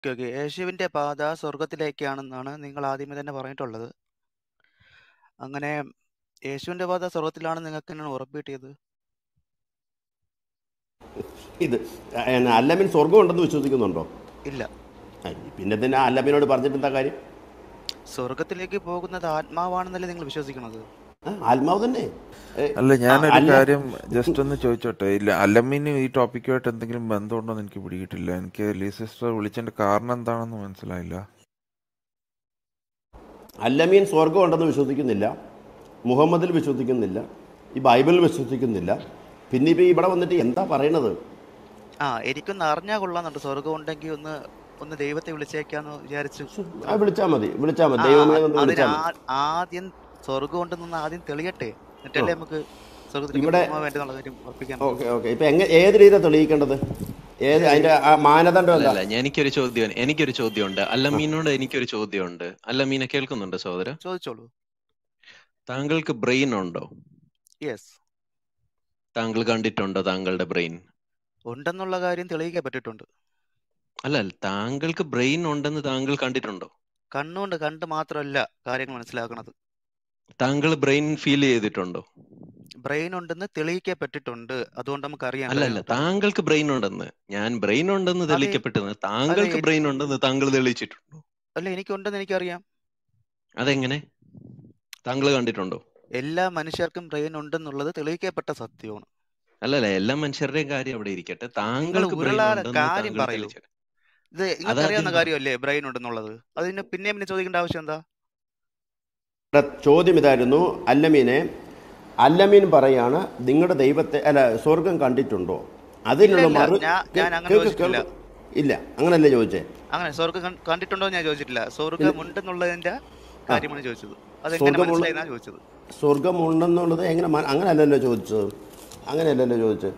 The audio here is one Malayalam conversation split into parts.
ഓക്കെ ഓക്കെ യേശുവിൻ്റെ പാത സ്വർഗത്തിലേക്കാണെന്നാണ് നിങ്ങൾ ആദ്യമേ തന്നെ പറഞ്ഞിട്ടുള്ളത് അങ്ങനെ യേശുവിൻ്റെ പാത സ്വർഗത്തിലാണെന്ന് നിങ്ങൾക്ക് എങ്ങനെ ഉറപ്പ് കിട്ടിയത് ഇത് എന്നാ, അല്ലമീൻ സ്വർഗം ഉണ്ടെന്ന് വിശ്വസിക്കുന്നുണ്ടോ ഇല്ല ഐ, പിന്നെ തന്നെ അല്ലമീനോട് പറഞ്ഞിട്ട് എന്താ കാര്യം സ്വർഗത്തിലേക്ക് പോകുന്നത് ആത്മാവാണെന്നല്ലേ നിങ്ങൾ വിശ്വസിക്കുന്നത് ആ, ആത്മാവ് തന്നെ ഏ, അല്ല ആ, ഞാനൊരു അല്ല കാര്യം ജസ്റ്റ് ഒന്ന് ചോദിച്ചോട്ടെ ഇല്ല അല്ലമ്മീനും ഈ ടോപ്പിക്കുമായിട്ട് എന്തെങ്കിലും ബന്ധമുണ്ടോ എന്ന് എനിക്ക് പിടികിട്ടില്ല എനിക്ക് ലീ സിസ്റ്റർ വിളിച്ചതിന്റെ കാരണം എന്താണെന്ന് മനസ്സിലായില്ല അല്ലമീൻ സ്വർഗം ഉണ്ടെന്ന് വിശ്വസിക്കുന്നില്ല മുഹമ്മദിൽ വിശ്വസിക്കുന്നില്ല ഈ ബൈബിളിൽ വിശ്വസിക്കുന്നില്ല പിന്നെ ഇപ്പം ഇവിടെ വന്നിട്ട് എന്താ പറയണത് ആ എനിക്കൊന്ന് അറിഞ്ഞാൽ കൊള്ളാന്നുണ്ട് സ്വർഗം ഉണ്ടെങ്കിൽ ഒന്ന് ഒന്ന് ദൈവത്തെ വിളിച്ചേക്കാന്ന് വിചാരിച്ചു ആ വിളിച്ചാൽ മതി വിളിച്ചാൽ മതി ആ ദൈവമേ അത് എന്ന് അതിന് വിളിച്ചാൽ മതി ആ- ആദ്യം സ്വർഗം ഉണ്ടെന്ന് ആദ്യം തെളിയട്ടെ ആ. എന്നിട്ടല്ലേ നമുക്ക് സ്വർഗത്തിലേക്ക് ഇവിടെ പോകാൻ വേണ്ടെന്നുള്ള കാര്യം ഉറപ്പിക്കാൻ പറ്റും ഓക്കെ ഓക്കെ ഇപ്പം എങ്ങനെ ഏത് രീതിയിലാണ് തെളിയിക്കേണ്ടത് ഏത് അതിൻ്റെ ആ മാനദണ്ഡം അല്ല എന്താ അല്ല ഞാൻ- എനിക്കൊരു ചോദ്യം എനിക്കൊരു ചോദ്യമുണ്ട് അല്ലമീനോട് എനിക്കൊരു ചോദ്യമുണ്ട് അല്ലമീനെ കേൾക്കുന്നുണ്ടോ സഹോദര ചോദിച്ചോളൂ താങ്കൾക്ക് ബ്രെയിൻ ഉണ്ടോ യെസ് താങ്കൾ കണ്ടിട്ടുണ്ടോ താങ്കളുടെ ബ്രെയിൻ ഉണ്ടെന്നുള്ള കാര്യം തെളിയിക്കപ്പെട്ടിട്ടുണ്ട് അല്ല അല്ല, താങ്കൾക്ക് ബ്രെയിൻ ഉണ്ടെന്ന് താങ്കൾ കണ്ടിട്ടുണ്ടോ കണ്ണുകൊണ്ട് കണ്ട് മാത്രമല്ല കാര്യങ്ങൾ മനസ്സിലാക്കണത് താങ്കൾ ബ്രെയിൻ ഫീൽ ചെയ്തിട്ടുണ്ടോ ബ്രെയിൻ ഉണ്ടെന്ന് തെളിയിക്കപ്പെട്ടിട്ടുണ്ട് അതുകൊണ്ട് നമുക്ക് അറിയാൻ അല്ല അല്ല കഴിയുന്നുണ്ട് താങ്കൾക്ക് ബ്രെയിൻ ഉണ്ടെന്ന് ഞാൻ ബ്രെയിൻ ഉണ്ടെന്ന് അതെ തെളിയിക്കപ്പെട്ടത് അതെ താങ്കൾക്ക് എനി- ബ്രെയിൻ ഉണ്ടെന്ന് താങ്കൾ തെളിയിച്ചിട്ടുണ്ടോ അല്ല എനിക്കുണ്ടെന്ന് എനിക്കറിയാം അതെങ്ങനെ താങ്കൾ കണ്ടിട്ടുണ്ടോ എല്ലാ മനുഷ്യർക്കും ബ്രെയിൻ ഉണ്ടെന്നുള്ളത് തെളിയിക്കപ്പെട്ട സത്യമാണ് അല്ലല്ല എല്ലാ മനുഷ്യരുടെയും കാര്യം അവിടെ ഇരിക്കട്ടെ നിങ്ങൾ താങ്കൾക്ക് ബ്രെയിൻ ഉരുളാതെ ഉണ്ടെന്ന് കാര്യം താങ്കൾ പറയൂ തെളിയിച്ചു ഇത് നിങ്ങൾക്ക് അറിയാവുന്ന അതാദ്യം പറ കാര്യമല്ലേ ബ്രെയിൻ ഉണ്ടെന്നുള്ളത് അതിന് പിന്നെ പിന്നെ ചോദിക്കേണ്ട ആവശ്യം എന്താ ഇവിടെ ചോദ്യം ഇതായിരുന്നു അല്ലമീനെ അല്ലമീൻ പറയാണ് നിങ്ങളുടെ ദൈവത്തെ അല്ല സ്വർഗം കണ്ടിട്ടുണ്ടോ ഇല്ല അതിനുള്ള ഇല്ല മറു ഞാൻ കേ- ഞാൻ അങ്ങനെ കേൾക്ക് ചോദിച്ചിട്ടില്ല കേൾക്ക് ഇല്ല അങ്ങനല്ലേ ചോദിച്ചേ അങ്ങനെ സ്വർഗം കൺ- കണ്ടിട്ടുണ്ടോ എന്ന് ഞാൻ ചോദിച്ചിട്ടില്ല ഇല്ല. സ്വർഗം ഉണ്ടെന്നുള്ളതിന്റെ ആ കാര്യമാണ് ചോദിച്ചത് അതെങ്ങനെ സ്വർഗമുള്ള മനസ്സിലായെന്നാ ചോദിച്ചത് സ്വർഗമുണ്ടെന്നുള്ളത് എങ്ങനെ മ- അങ്ങനെയല്ലല്ലോ ചോദിച്ചത് അങ്ങനെയല്ലല്ലോ ചോദിച്ചത്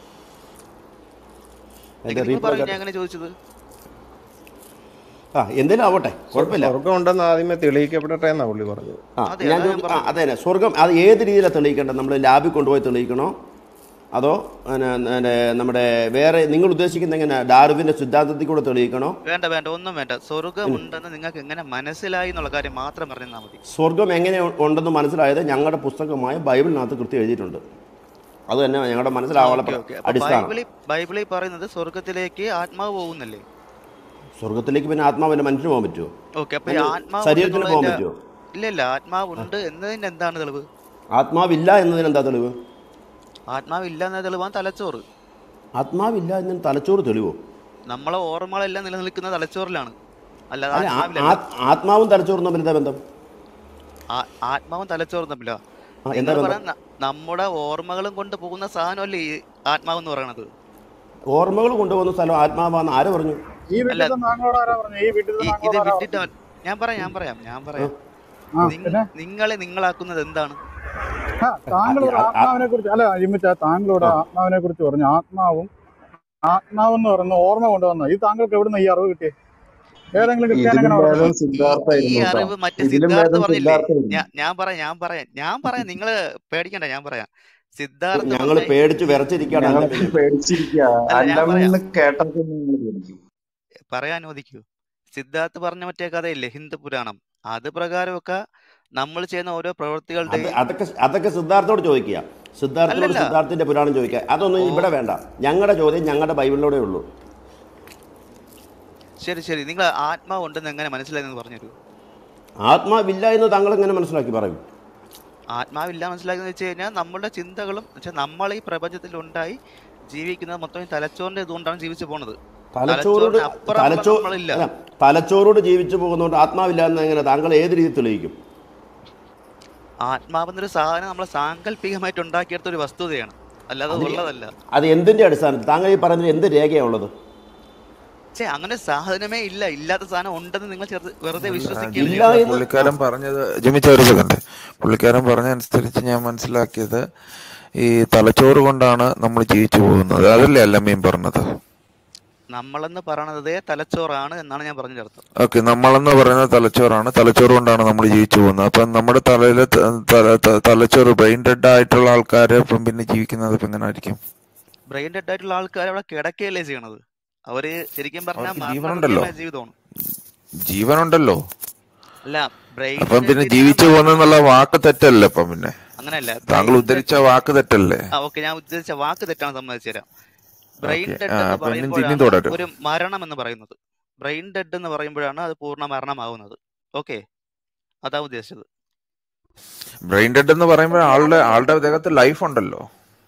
എൻ്റെ നിങ്ങൾ റീപ്ലൈ പറയൂ ഞാൻ കേട്ടോ അങ്ങനെ ചോദിച്ചത് ആ എന്തേലും ആവട്ടെ സ്വ- കുഴപ്പമില്ല സ്വർഗം ഉണ്ടെന്ന് ആദ്യമേ തെളിയിക്കപ്പെടട്ടെ എന്നാ പുള്ളി പറഞ്ഞത് ആ അതെ ഞാൻ അതാ ഞാൻ ചോദി ആ പറഞ്ഞത് അതെ തന്നെ സ്വർഗം അത് ഏത് രീതിയിലാണ് തെളിയിക്കേണ്ടത് നമ്മൾ ലാബിൽ കൊണ്ടുപോയി തെളിയിക്കണോ അതോ പിന്നെ, പിന്നെ, നമ്മുടെ വേറെ നിങ്ങൾ ഉദ്ദേശിക്കുന്ന എങ്ങനെ ഡാർവിൻ്റെ സിദ്ധാന്തത്തിൽ കൂടെ തെളിയിക്കണോ വേണ്ട വേണ്ട ഒന്നും വേണ്ട സ്വർഗം പിന്നെ ഉണ്ടെന്ന് നിങ്ങൾക്ക് എങ്ങനെ മനസ്സിലായി എന്നുള്ള കാര്യം മാത്രം പറഞ്ഞാൽ മതി സ്വർഗം എങ്ങനെ ഉണ്ടെന്ന് മനസ്സിലായത് ഞങ്ങളുടെ പുസ്തകമായ ബൈബിളിനകത്ത് കൃത്യം എഴുതിയിട്ടുണ്ട് അത് തന്നെ ഞങ്ങളുടെ മനസ്സിലാവാനുള്ള ഓക്കെ പ്ര- ഓക്കെ അപ്പൊ അടിസ്ഥാനം ബൈബിളിൽ ബൈബിളിൽ പറയുന്നത് സ്വർഗത്തിലേക്ക് ആത്മാവ് പോകുന്നല്ലേ സ്വർഗത്തിലേക്ക് പിന്നെ ആത്മാവിൻ്റെ മനുഷ്യന് പോകാൻ പറ്റുമോ ഓക്കെ അപ്പൊ ഈ അതിന് ആത്മാവ് ശരീരത്തിന് പോകാൻ ഉണ്ടെന്നുള്ളതിന്റെ പറ്റുമോ ഇല്ല ഇല്ല ആത്മാവ് ഉണ്ട് എന്നതിന്റെ എന്താണ് തെളിവ് ആത്മാവില്ല എന്നതിന് എന്താ തെളിവ് ആത്മാവില്ല എന്ന തെളിവാൻ തലച്ചോറ് ആത്മാവില്ല എന്നതിന് തലച്ചോറ് തെളിവോ നമ്മളെ ഓർമ്മകളെല്ലാം നിലനിൽക്കുന്ന തലച്ചോറിലാണ് അല്ലാതെ അല്ല ആ- ആത്മാവിലല്ല ആ- ആത്മാവും തലച്ചോറും തമ്മിൽ എന്താ ബന്ധം ആ- ആത്മാവും തലച്ചോറും തമ്മിലാ ആ എന്താ നിങ്ങൾ ബന്ധം പറയുന്ന നമ്മുടെ ഓർമ്മകളും കൊണ്ട് പോകുന്ന സാധനമല്ലേ ഈ ആത്മാവെന്ന് പറയണത് ഓർമ്മകൾ കൊണ്ടുപോകുന്ന സ്ഥലം ആത്മാവാന്ന് ആര് പറഞ്ഞു ഈ അല്ല വീട്ടിൽ താങ്കളോട് ആരാ പറഞ്ഞു ഈ വീട്ടിൽ ഈ ഇത് താങ്കളോട് ആരാ വിട്ടിട്ട് പറഞ്ഞു ഞാൻ പറയാം ഞാൻ പറയാം ഞാൻ ആ, പറയാം ആ നിങ്ങ പിന്നെ നിങ്ങളെ നിങ്ങളാക്കുന്നത് എന്താണ് ആ ആ, താങ്കളോട് ആ, ആ, ആത്മാവിനെ കുറിച്ച് അല്ല ജിമ്മിച്ച താങ്കളോട് ആ. ആത്മാവിനെ കുറിച്ച് പറഞ്ഞു ആത്മാവും ആത്മാവെന്ന് പറയുന്ന ഓർമ്മ കൊണ്ടുവന്ന ഇത് താങ്കൾക്ക് എവിടുന്ന ഈ അറിവ് കിട്ടിയേ ഏതെങ്കിലും ഇതിലും ക്രിസ്ത്യാനിങ്ങനെ പറഞ്ഞു ഭേദം ഈ ഈ സിദ്ധാർത്ഥായിരുന്നു കേട്ടോ അറിവ് മറ്റേ ഇതിലും സിദ്ധാർത്ഥ് ഭേദം പറഞ്ഞില്ലേ സിദ്ധാർത്ഥായിരുന്നു ഞാൻ ഞാൻ പറയാം ഞാൻ പറയാം ഞാൻ പറയാം നിങ്ങൾ പേടിക്കണ്ട ഞാൻ പറയാം സിദ്ധാർത്ഥ് ഞങ്ങൾ പറഞ്ഞ പേടിച്ച് വിറച്ചിരിക്കുകയാണ് ഞങ്ങൾ അല്ലമീനെ പേടിച്ചിരിക്കുക അല്ല ഞാൻ പറയാം അല്ലമെന്ന് കേട്ടപ്പോൾ നിങ്ങൾ പേടിച്ചു പറയാൻ അനുവദിക്കൂ സിദ്ധാർത്ഥ് പറഞ്ഞ മറ്റേ കഥയില്ലേ ഹിന്ദു പുരാണം അത് പ്രകാരമൊക്കെ നമ്മൾ ചെയ്യുന്ന ഓരോ അത് പ്രവൃത്തികളുടെയും അതൊക്കെ അതൊക്കെ സിദ്ധാർത്ഥോട് ചോദിക്കുക സിദ്ധാർത്ഥനോട് അല്ലല്ല സിദ്ധാർത്ഥിന്റെ പുരാണം ചോദിക്കുക അതൊന്നും ഓ ഇവിടെ വേണ്ട ഞങ്ങളുടെ ചോദ്യം ഞങ്ങളുടെ ബൈബിളിലൂടെ ഉള്ളൂ ശരി ശരി നിങ്ങൾ ആത്മാവ് ഉണ്ടെന്ന് എങ്ങനെ മനസ്സിലായെന്ന് പറഞ്ഞുതരൂ ആത്മാവില്ല എന്ന് താങ്കൾ എങ്ങനെ മനസ്സിലാക്കി പറയും ആത്മാവില്ല മനസ്സിലാക്കുന്നത് വെച്ച് കഴിഞ്ഞാൽ നമ്മുടെ ചിന്തകളും വെച്ചാൽ നമ്മൾ ഈ പ്രപഞ്ചത്തിൽ ഉണ്ടായി ജീവിക്കുന്നത് മൊത്തം ഈ തലച്ചോറിന്റെ ഇതുകൊണ്ടാണ് ജീവിച്ചു പോണത് തലച്ചോറോട് തലച്ചോറിന് അപ്പുറമുള്ള തലച്ചോ നമ്മളില്ല അല്ല തലച്ചോറോട് ജീവിച്ചു പോകുന്നതുകൊണ്ട് ആത്മാവില്ല എന്ന് എങ്ങനെ താങ്കൾ ഏത് രീതി തെളിയിക്കും ആത്മാവെന്നൊരു സാധനം നമ്മൾ സാങ്കല്പികമായിട്ട് ഉണ്ടാക്കിയെടുത്ത ഒരു വസ്തുതയാണ് അല്ലാതെ അതിന് ഉള്ളതല്ല അത് എന്തിന്റെ അടിസ്ഥാനത്തിൽ താങ്കൾ ഈ പറയുന്നതിൽ എന്ത് രേഖയാണ് ഉള്ളത് ചേ അങ്ങനെ ഒരു സാധനമേ ഇല്ല ഇല്ലാത്ത സാധനം ഉണ്ടെന്ന് നിങ്ങൾ ചെറുത് വെറുതെ അല്ല വിശ്വസിക്കുകയാണ് ഇല്ല ചെയ്യുന്നത് എന്ന് പുള്ളിക്കാരൻ പറഞ്ഞത് ജിമിച്ച ഒരു സെക്കൻഡ് പുള്ളിക്കാരൻ പറഞ്ഞ അനുസരിച്ച് ഞാൻ മനസ്സിലാക്കിയത് ഈ തലച്ചോറ് കൊണ്ടാണ് നമ്മൾ ജീവിച്ചു പോകുന്നത് അതല്ലേ അല്ലമ്മയും പറഞ്ഞത് നമ്മളെന്ന് പറയണതേ തലച്ചോറാണ് എന്നാണ് ഞാൻ പറഞ്ഞ അർത്ഥം ഓക്കെ നമ്മളെന്ന് പറയുന്നത് തലച്ചോറാണ് തലച്ചോറ് കൊണ്ടാണ് നമ്മൾ ജീവിച്ചു പോകുന്നത് അപ്പം നമ്മുടെ തലയിൽ തലച്ചോറ് ബ്രെയിൻ ഡെഡ് ആയിട്ടുള്ള ആൾക്കാർ ഇപ്പം പിന്നെ ജീവിക്കുന്നത് ഇപ്പം എങ്ങനെ ആയിരിക്കും ബ്രെയിൻ ഡെഡ് ആയിട്ടുള്ള ആൾക്കാർ അവിടെ കിടക്കുകയല്ലേ ചെയ്യണത് അവര് ശരിക്കും പറഞ്ഞാൽ അവർക്ക് ജീവനുണ്ടല്ലോ മരണതുല്യമായ ജീവിതമാണ് ജീവനുണ്ടല്ലോ അല്ല ബ്രെയിൻ അപ്പം പിന്നെ ജീവിച്ചു പോകുന്നുള്ള വാക്ക് തെറ്റല്ലേ അപ്പം പിന്നെ അങ്ങനെയല്ല താങ്കൾ ബ്രെയിൻ ഉദ്ധരിച്ച വാക്ക് തെറ്റല്ലേ ആ ഓക്കെ ഞാൻ ഉദ്ദേശിച്ച വാക്ക് തെറ്റാണ് സമ്മതിച്ചു തരാം ബ്രെയിൻ ഓക്കെ ഡെഡ് ആ എന്ന് അപ്പൊ ഇനി ഇനിയും പറയുമ്പോഴാണ് തുടരും ഒരു മരണം എന്ന് പറയുന്നത് ബ്രെയിൻ ഡെഡ് എന്ന് പറയുമ്പോഴാണ് അത് പൂർണ്ണ മരണമാവുന്നത് ഓക്കെ അതാ ഉദ്ദേശിച്ചത് ബ്രെയിൻ ഡെഡ് എന്ന് പറയുമ്പോൾ ആളുടെ ആളുടെ ദേഹത്ത് ലൈഫ് ഉണ്ടല്ലോ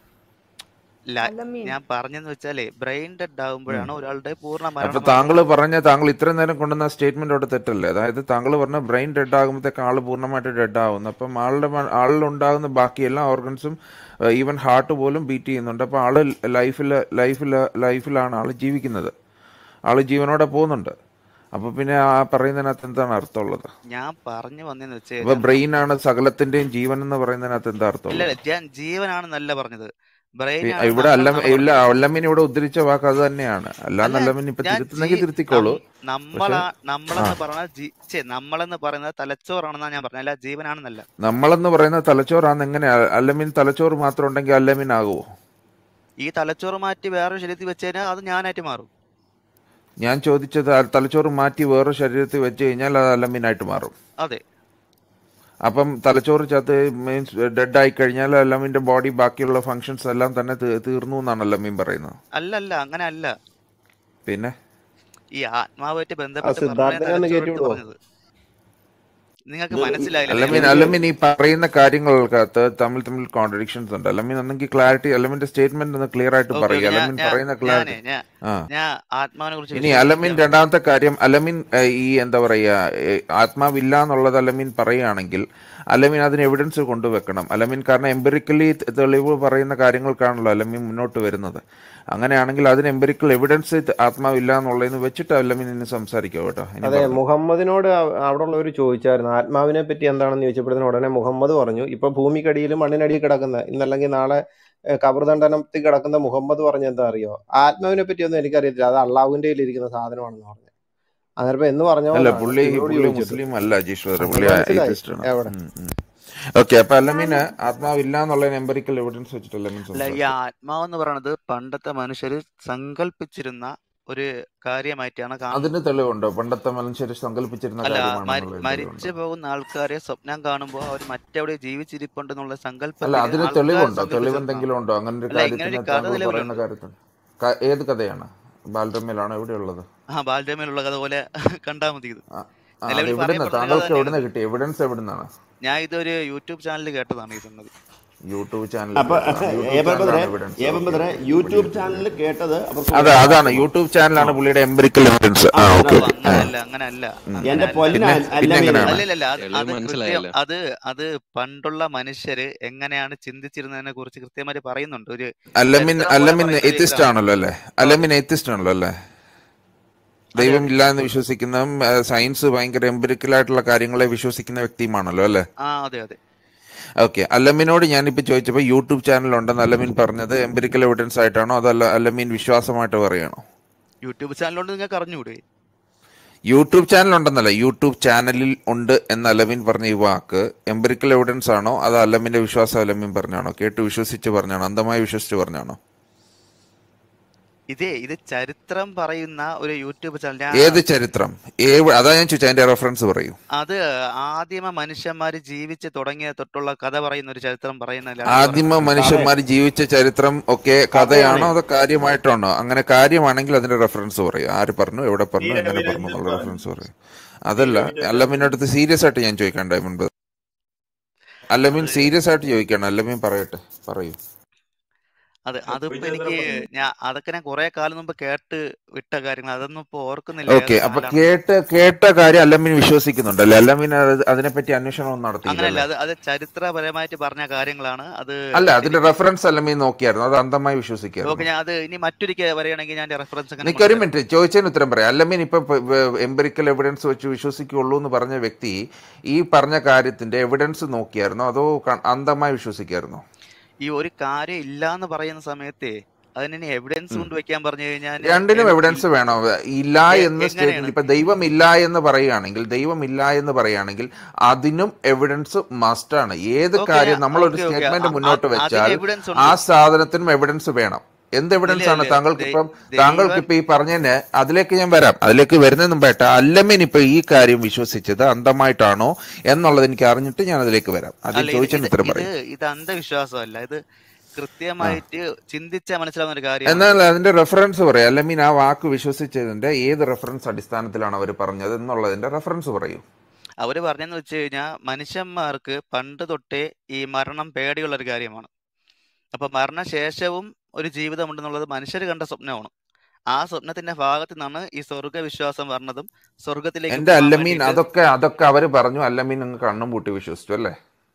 ല- അലമീൻ ഞാൻ പറഞ്ഞെന്ന് വെച്ചാലേ ബ്രെയിൻ ഡെഡ് ഉം. ആകുമ്പോഴാണ് ഒരാളുടെ പൂർണ്ണ അപ്പൊ മരണമാവുന്നത് താങ്കൾ പറഞ്ഞ താങ്കൾ ഇത്രയും നേരം കൊണ്ടുവന്ന സ്റ്റേറ്റ്മെന്റ് അവിടെ തെറ്റല്ലേ അതായത് താങ്കൾ പറഞ്ഞ ബ്രെയിൻ ഡെഡ് ആകുമ്പോഴത്തേക്ക് ആള് പൂർണ്ണമായിട്ട് ഡെഡ് ആവുന്നു അപ്പം ആളുടെ മ- ആളിലുണ്ടാകുന്ന ബാക്കി എല്ലാ ഓർഗൻസും ഈവൻ ഹാർട്ട് പോലും ബീറ്റ് ചെയ്യുന്നുണ്ട് അപ്പൊ ആള് ലൈഫിൽ ലൈഫിൽ ലൈഫിലാണ് ആള് ജീവിക്കുന്നത് ആള് ജീവനോടെ പോകുന്നുണ്ട് അപ്പൊ പിന്നെ ആ പറയുന്നതിനകത്ത് എന്താണ് അർത്ഥമുള്ളത് ഞാൻ പറഞ്ഞു വന്നെന്ന് വെച്ച് അപ്പൊ കഴിഞ്ഞാൽ ബ്രെയിൻ ആണ് സകലത്തിന്റെയും ജീവൻ എന്ന് പറയുന്നതിനകത്ത് എന്താ ഇല്ല അർത്ഥമുള്ളത് ഇല്ല, ഞാൻ ജീവനാണെന്നല്ല പറഞ്ഞത് ബ്രെയിൻ പി- ആണ് ഇവിടെ അല്ല നമ്മളെന്നാണ് ഇല്ല പറഞ്ഞത് അല്ലമ്മിൻ ഇവിടെ ഉദ്ധരിച്ച വാക്ക് അത് തന്നെയാണ് അല്ലാന്ന് അല്ല അല്ലമ്മിൻ ഇപ്പൊ ഞാൻ ജീ തിരുത്തുന്നെങ്കിൽ തിരുത്തിക്കോളൂ നം- പക്ഷെ നമ്മളാ ആ നമ്മളെന്ന് പറഞ്ഞ ജീ ഛെ, നമ്മളെന്ന് പറയുന്നത് തലച്ചോറാണെന്നാ ഞാൻ പറഞ്ഞത് അല്ല ജീവനാണെന്നല്ല നമ്മളെന്ന് പറയുന്ന തലച്ചോറാന്ന് എങ്ങനെ അല്ലമീൻ തലച്ചോറ് മാത്രം ഉണ്ടെങ്കിൽ അല്ലമീൻ ആകുമോ ഈ തലച്ചോറ് മാറ്റി വേറൊരു ശരീരത്തിൽ വെച്ച് കഴിഞ്ഞാൽ അത് ഞാനായിട്ട് മാറും ഞാൻ ചോദിച്ചത് ആ തലച്ചോറ് മാറ്റി വേറെ ശരീരത്തിൽ വെച്ച് കഴിഞ്ഞാൽ അത് അല്ലമീനായിട്ട് മാറും അതെ അപ്പം തലച്ചോറ് ചത്ത് മീൻസ് ഡെഡ് ആയി കഴിഞ്ഞാൽ അല്ലമീൻ്റെ ബോഡി ബാക്കിയുള്ള ഫങ്ഷൻസ് എല്ലാം തന്നെ തീ- തീർന്നു എന്നാണ് അല്ലമീൻ പറയുന്നത് അല്ല അല്ല അങ്ങനെ അല്ല പിന്നെ ഈ ആത്മാവുമായിട്ട് ആ ബന്ധപ്പെട്ട് പറഞ്ഞ സിദ്ധാർത്ഥനെ ഒന്ന് കയറ്റി തലച്ചോറ് എടുത്ത് വിടുവോ പറഞ്ഞത് നിങ്ങൾക്ക് ഇത് മനസ്സിലായില്ല ഞാൻ അല്ലമീൻ പറഞ്ഞത് അല്ലമീൻ ഈ പറയുന്ന കാര്യങ്ങൾക്കകത്ത് തമ്മിൽ തമ്മിൽ കോൺട്രഡിക്ഷൻസ് ഉണ്ട് അല്ലമീൻ ഒന്നെങ്കിൽ ക്ലാരിറ്റി അല്ലമിന്റെ സ്റ്റേറ്റ്മെന്റ് ഒന്ന് ക്ലിയർ ആയിട്ട് ഓക്കെ പറയുക ഓക്കെ ഞാൻ അല്ലമീൻ ഞാൻ പറയുന്ന ഞാനേ ക്ലാരിറ്റി ഞാൻ ആ ഞാൻ ആത്മാവിനെ കുറിച്ച് ഇനി അലമിൻ വിശ്വസിക്കുകയാണ് രണ്ടാമത്തെ കാര്യം അലമിൻ ഏഹ്, ഈ എന്താ പറയുക ഏഹ്, ആത്മാവില്ല എന്നുള്ളത് അലമിൻ പറയുകയാണെങ്കിൽ അലമിൻ അതിന് എവിഡൻസ് കൊണ്ടുവെക്കണം അലമിൻ കാരണം എംപെറിക്കലി തെളിവ് പറയുന്ന കാര്യങ്ങൾക്കാണല്ലോ അലമിൻ മുന്നോട്ട് വരുന്നത് അങ്ങനെയാണെങ്കിൽ അതിന് എംപെറിക്കൽ എവിഡൻസ് ആത്മാവില്ല എന്നുള്ളതെന്ന് വെച്ചിട്ട് അലമിൻ ഇനി സംസാരിക്കുക കേട്ടോ ഇനി അതെ പറഞ്ഞു മുഹമ്മദിനോട് അവ- അവിടെ ഉള്ളവർ ചോദിച്ചായിരുന്നു ആത്മാവിനെ പറ്റി എന്താണെന്ന് ചോദിച്ചപ്പോഴത്തേന് ഉടനെ മുഹമ്മദ് പറഞ്ഞു ഇപ്പൊ ഭൂമിക്കടിയിൽ മണ്ണിനടിയിൽ കിടക്കുന്ന ഇന്നല്ലെങ്കിൽ നാളെ ഏഹ്, കബർദണ്ഡനത്തിൽ കിടക്കുന്ന മുഹമ്മദ് പറഞ്ഞ എന്താ അറിയോ ആത്മാവിനെ പറ്റി ഒന്നും എനിക്കറിയത്തില്ല അത് അള്ളാഹുവിന്റെ കയ്യിൽ ഇരിക്കുന്ന സാധനമാണെന്ന് പറഞ്ഞു അന്നേരം ഇപ്പൊ എന്ന് പറഞ്ഞ അല്ല പോലാണ് പുള്ളി ഇവരോട് പുള്ളി ചോദിച്ചിട്ട് മുസ്ലിം അല്ല ജീശ്വര അത് പുള്ളി മനസ്സിലായി atheist ആണ് എവിടെ ഓക്കെ അപ്പൊ അല്ലമീന് ആത്മാവില്ല എന്നുള്ളതിന് എംപെറിക്കൽ എവിഡൻസ് വെച്ചിട്ട് അല്ലമീൻ അല്ല ഈ സംസാരിച്ചു ആത്മാവെന്ന് പറയുന്നത് പണ്ടത്തെ മനുഷ്യർ സങ്കല്പിച്ചിരുന്ന ഒരു കാര്യമായിട്ടാണ് കാണുന്നത് അതിന് തെളിവുണ്ടോ പണ്ടത്തെ മനുഷ്യർ സങ്കല്പിച്ചിരുന്ന അല്ല മരി- കാര്യമാണെന്നുള്ളതിന് മരിച്ചു തെളിവുണ്ടോ പോകുന്ന ആൾക്കാരെ സ്വപ്നം കാണുമ്പോൾ അവർ മറ്റെവിടെ ജീവിച്ചിരിപ്പുണ്ടെന്നുള്ള അല്ല സങ്കല്പത്തിൽ അതിന് ആൾക്കാർ തെളിവുണ്ടോ സങ്കല്പിച്ചെടുത്താണ് തെളിവെന്തെങ്കിലും ഉണ്ടോ അങ്ങനെ ഒരു അല്ല ഇങ്ങനെ ഒരു കാര്യത്തിന് കഥ താങ്കൾ പറയുന്ന നിലവിലുണ്ട് കാര്യത്തിന് ക- ഏത് കഥയാണ് ബാലരമയിലാണോ എവിടെയുള്ളത് ആ ബാലരമയിലുള്ള കഥ പോലെ കണ്ടാൽ മതി ഇത് ആ ആ, അത് നിലവിൽ എവിടുന്ന പറയപ്പെടുന്ന കഥ താങ്കൾക്ക് തന്നെയാണ് എവിടുന്ന് ഇത് കിട്ടി എവിഡൻസ് എവിടുന്നാണ് ഞാൻ ഇതൊരു യൂട്യൂബ് ചാനലിൽ കേട്ടതാണ് ഈ സംഗതി യൂട്യൂബ് ചാനലിൽ അപ്പൊ കേട്ടതാണ് യൂട്യൂബ് ഏബൽ ബദ്രെ ചാനലാണ് എവിഡൻസ് ഏബൽ ഓക്കെ ബദ്രെ യൂട്യൂബ് ചാനലിൽ കേട്ടത് അവർക്ക് അതെ വളരെ അതാണ് ആവശ്യമാണ് യൂട്യൂബ് ആ ചാനലാണ് പുള്ളിയുടെ എംപെറിക്കൽ എവിഡൻസ് ആ ആ ഓക്കെ ഓ ഓക്കെ ആ അങ്ങനല്ല അങ്ങനല്ല ഉം. എന്റെ അങ്ങനല്ല പൊന്ന പിന്നെ അൽ- പിന്നെ അല്ലമീനെ എങ്ങനെയാണ് അല്ലല്ല അത് തെളിവ് അത് കൃത്യം മനസ്സിലായല്ലോ അത് അത് പണ്ടുള്ള മനുഷ്യര് എങ്ങനെയാണ് ചിന്തിച്ചിരുന്നതിനെ കുറിച്ച് കൃത്യമായിട്ട് പറയുന്നുണ്ട് ഒരു അല്ലമിൻ ചരിത്രം പോലെ അല്ലമിൻ പറയുന്ന ഒരു എത്തിസ്റ്റ് ഇതാണ് ആണല്ലോ അല്ലേ അതെ അല്ലമിൻ എത്തിസ്റ്റ് ആണല്ലോ അല്ലേ അതെ ദൈവം അതെ ഇല്ല എന്ന് വിശ്വസിക്കുന്ന സയൻസ് ഭയങ്കര എംപിരിക്കൽ ആയിട്ടുള്ള കാര്യങ്ങളെ വിശ്വസിക്കുന്ന വ്യക്തിയുമാണല്ലോ അല്ലേ ആ അതെ അതെ ഓക്കെ അല്ലമിനോട് ഞാനിപ്പോൾ ചോദിച്ചപ്പോൾ യൂട്യൂബ് ചാനൽ ഉണ്ടെന്ന് അല്ലമീൻ പറഞ്ഞത് എംപിരിക്കൽ എവിഡൻസ് ആയിട്ടാണോ അതല്ല അല്ലമീൻ വിശ്വാസമായിട്ട് പറയണോ യൂട്യൂബ് ചാനലുകൊണ്ട് നിങ്ങൾക്ക് അറിഞ്ഞുകൂടെ യൂട്യൂബ് ചാനൽ ഉണ്ടെന്നല്ല യൂട്യൂബ് ചാനലിൽ ഉണ്ട് എന്ന് അലമീൻ പറഞ്ഞ ഈ വാക്ക് എംപിരിക്കൽ എവിഡൻസ് ആണോ അത് അല്ലമിന്റെ വിശ്വാസം അലമീൻ പറഞ്ഞാണോ കേട്ട് വിശ്വസിച്ച് പറഞ്ഞാണോ അന്ധമായി വിശ്വസിച്ച് പറഞ്ഞാണോ ഇതേ ഇത് ചരിത്രം പറയുന്ന ഒരു യൂട്യൂബ് ചാനൽ ഞാൻ ഏത് ചരിത്രം ഏവ് അതാ ഞാൻ ചോദിച്ചത് അതിന്റെ റെഫറൻസ് പറയൂ അത് ആദിമ മനുഷ്യന്മാര് ജീവിച്ച് തുടങ്ങിയ തൊട്ടുള്ള കഥ പറയുന്ന ഒരു ചരിത്രം പറയുന്നതിലാണ് ഇത് ആദിമ പറയുന്നത് മനുഷ്യന്മാർ ജീവിച്ച ചരിത്രം ഒക്കെ കഥയാണോ കഥയാണ് അതോ കാര്യമായിട്ടാണോ അങ്ങനെ കാര്യമാണെങ്കിൽ അതിന്റെ റെഫറൻസ് പറയൂ ആര് പറഞ്ഞു എവിടെ പറഞ്ഞു എങ്ങനെ പറഞ്ഞു എന്നുള്ള റെഫറൻസ് പറയൂ അതല്ല അല്ലമീൻ്റെ അടുത്ത് സീരിയസ് ആയിട്ട് ഞാൻ ചോദിക്കണ്ടേ മുൻപ് അല്ലമീൻ അത് സീരിയസ് ആയിട്ട് ചോദിക്കണം അല്ലമീൻ പറയട്ടെ പറയൂ അത് അതിപ്പോ എനിക്ക് ഞാൻ അതൊക്കെ ഞാൻ കുറെ കാലം മുമ്പ് കേട്ട് വിട്ട കാര്യങ്ങൾ അതൊന്നും ഇപ്പൊ ഓർക്കുന്നില്ല ഓക്കെ ഏത് അപ്പൊ ചാനലാണ് കേട്ട് കേട്ട കാര്യം അല്ലമീൻ വിശ്വസിക്കുന്നുണ്ടല്ലേ അല്ലമീൻ അത് അതിനെപ്പറ്റി അന്വേഷണം ഒന്നും അങ്ങനെയല്ല നടത്തിയില്ലല്ലേ അത് അത് ചരിത്രപരമായിട്ട് പറഞ്ഞ കാര്യങ്ങളാണ് അത് അല്ല അതിന്റെ എനിക്ക് റെഫറൻസ് അല്ലമീൻ നോക്കിയായിരുന്നു അത് അന്ധമായി ഓക്കെ വിശ്വസിക്കായിരുന്നു ഞാൻ അത് ഇനി മറ്റൊരിക്കൽ പറയുകയാണെങ്കിൽ ഞാൻ റെഫറൻസ് അങ്ങനെ നിനക്ക് ഒരു കൊണ്ടുതരാം മിനിറ്റ് ചോദിച്ചതിന് ഉത്തരം പറയാം അല്ലമീൻ ഇപ്പൊ എംപെറിക്കൽ എവിഡൻസ് വെച്ച് വിശ്വസിക്കുള്ളൂ എന്ന് പറഞ്ഞ വ്യക്തി ഈ പറഞ്ഞ കാര്യത്തിന്റെ എവിഡൻസ് നോക്കിയായിരുന്നോ അതോ ക- അന്ധമായി വിശ്വസിക്കായിരുന്നോ ഈ ഒരു കാര്യം ഇല്ല എന്ന് പറയുന്ന സമയത്തെ അതിന് എവിഡൻസ് ഉം. കൊണ്ട് വെക്കാൻ പറഞ്ഞു കഴിഞ്ഞാൽ രണ്ടിനും എവിഡൻസ് വേണോ ഇല്ല എന്ന് എങ്ങനെയാണ് സ്റ്റേറ്റ്മെന്റ് ഇപ്പൊ ദൈവം ഇല്ല എന്ന് പറയുകയാണെങ്കിൽ ദൈവം ഇല്ല എന്ന് പറയുകയാണെങ്കിൽ അതിനും എവിഡൻസ് മസ്റ്റ് ആണ് ഏത് ഓക്കെ കാര്യം നമ്മളൊരു ഓക്കെ ഓക്കെ സ്റ്റേറ്റ്മെന്റ് മുന്നോട്ട് അതിന് വെച്ചാൽ എവിഡൻസ് ആ ഉണ്ട് സാധനത്തിനും എവിഡൻസ് വേണം എന്ത് എവിഡൻസ് ഇല്ല ആണ് ഇല്ല താങ്കൾക്ക് ദൈ- ഇപ്പം ദൈവ താങ്കൾക്ക് ഇപ്പൊ ഈ പറഞ്ഞതിന് അതിലേക്ക് ഞാൻ വരാം അതിലേക്ക് വരുന്നതിന് മുമ്പായിട്ട് അല്ലമ്മൻ ഇപ്പൊ ഈ കാര്യം വിശ്വസിച്ചത് അന്ധമായിട്ടാണോ എന്നുള്ളത് എനിക്ക് അറിഞ്ഞിട്ട് ഞാൻ അതിലേക്ക് വരാം അല്ല ആദ്യം ഇത് ചോദിച്ചതിന് ഇത് ഉത്തരം ഇത് പറയും ഇത് അന്ധവിശ്വാസമല്ല ഇത് ആ കൃത്യമായിട്ട് ചിന്തിച്ചാൽ മനസ്സിലാവുന്ന ഒരു കാര്യമാണ് എന്നാൽ അതിന്റെ റെഫറൻസ് പറയാം അല്ലമീൻ ആ വാക്ക് വിശ്വസിച്ചതിന്റെ ഏത് റെഫറൻസ് അടിസ്ഥാനത്തിലാണ് അവർ പറഞ്ഞത് എന്നുള്ളതിന്റെ റെഫറൻസ് പറയൂ അവര് പറഞ്ഞെന്ന് വെച്ച് കഴിഞ്ഞാൽ മനുഷ്യന്മാർക്ക് പണ്ട് തൊട്ടേ ഈ മരണം പേടിയുള്ള ഒരു കാര്യമാണ് അപ്പൊ മരണശേഷവും ഒരു ജീവിതം ഉണ്ടെന്നുള്ളത് മനുഷ്യർ കണ്ട സ്വപ്നമാണ് ആ സ്വപ്നത്തിന്റെ ഭാഗത്തു നിന്നാണ് ഈ സ്വർഗ വിശ്വാസം പറഞ്ഞതും സ്വർഗത്തിലേക്ക് എന്റെ പോകാൻ അല്ലമീൻ വേണ്ടിയിട്ട് അതൊക്കെ അതൊക്കെ അവര് പറഞ്ഞു അല്ലമീൻ അങ്ങ് കണ്ണും പൂട്ടി വിശ്വസിച്ചു അല്ലേ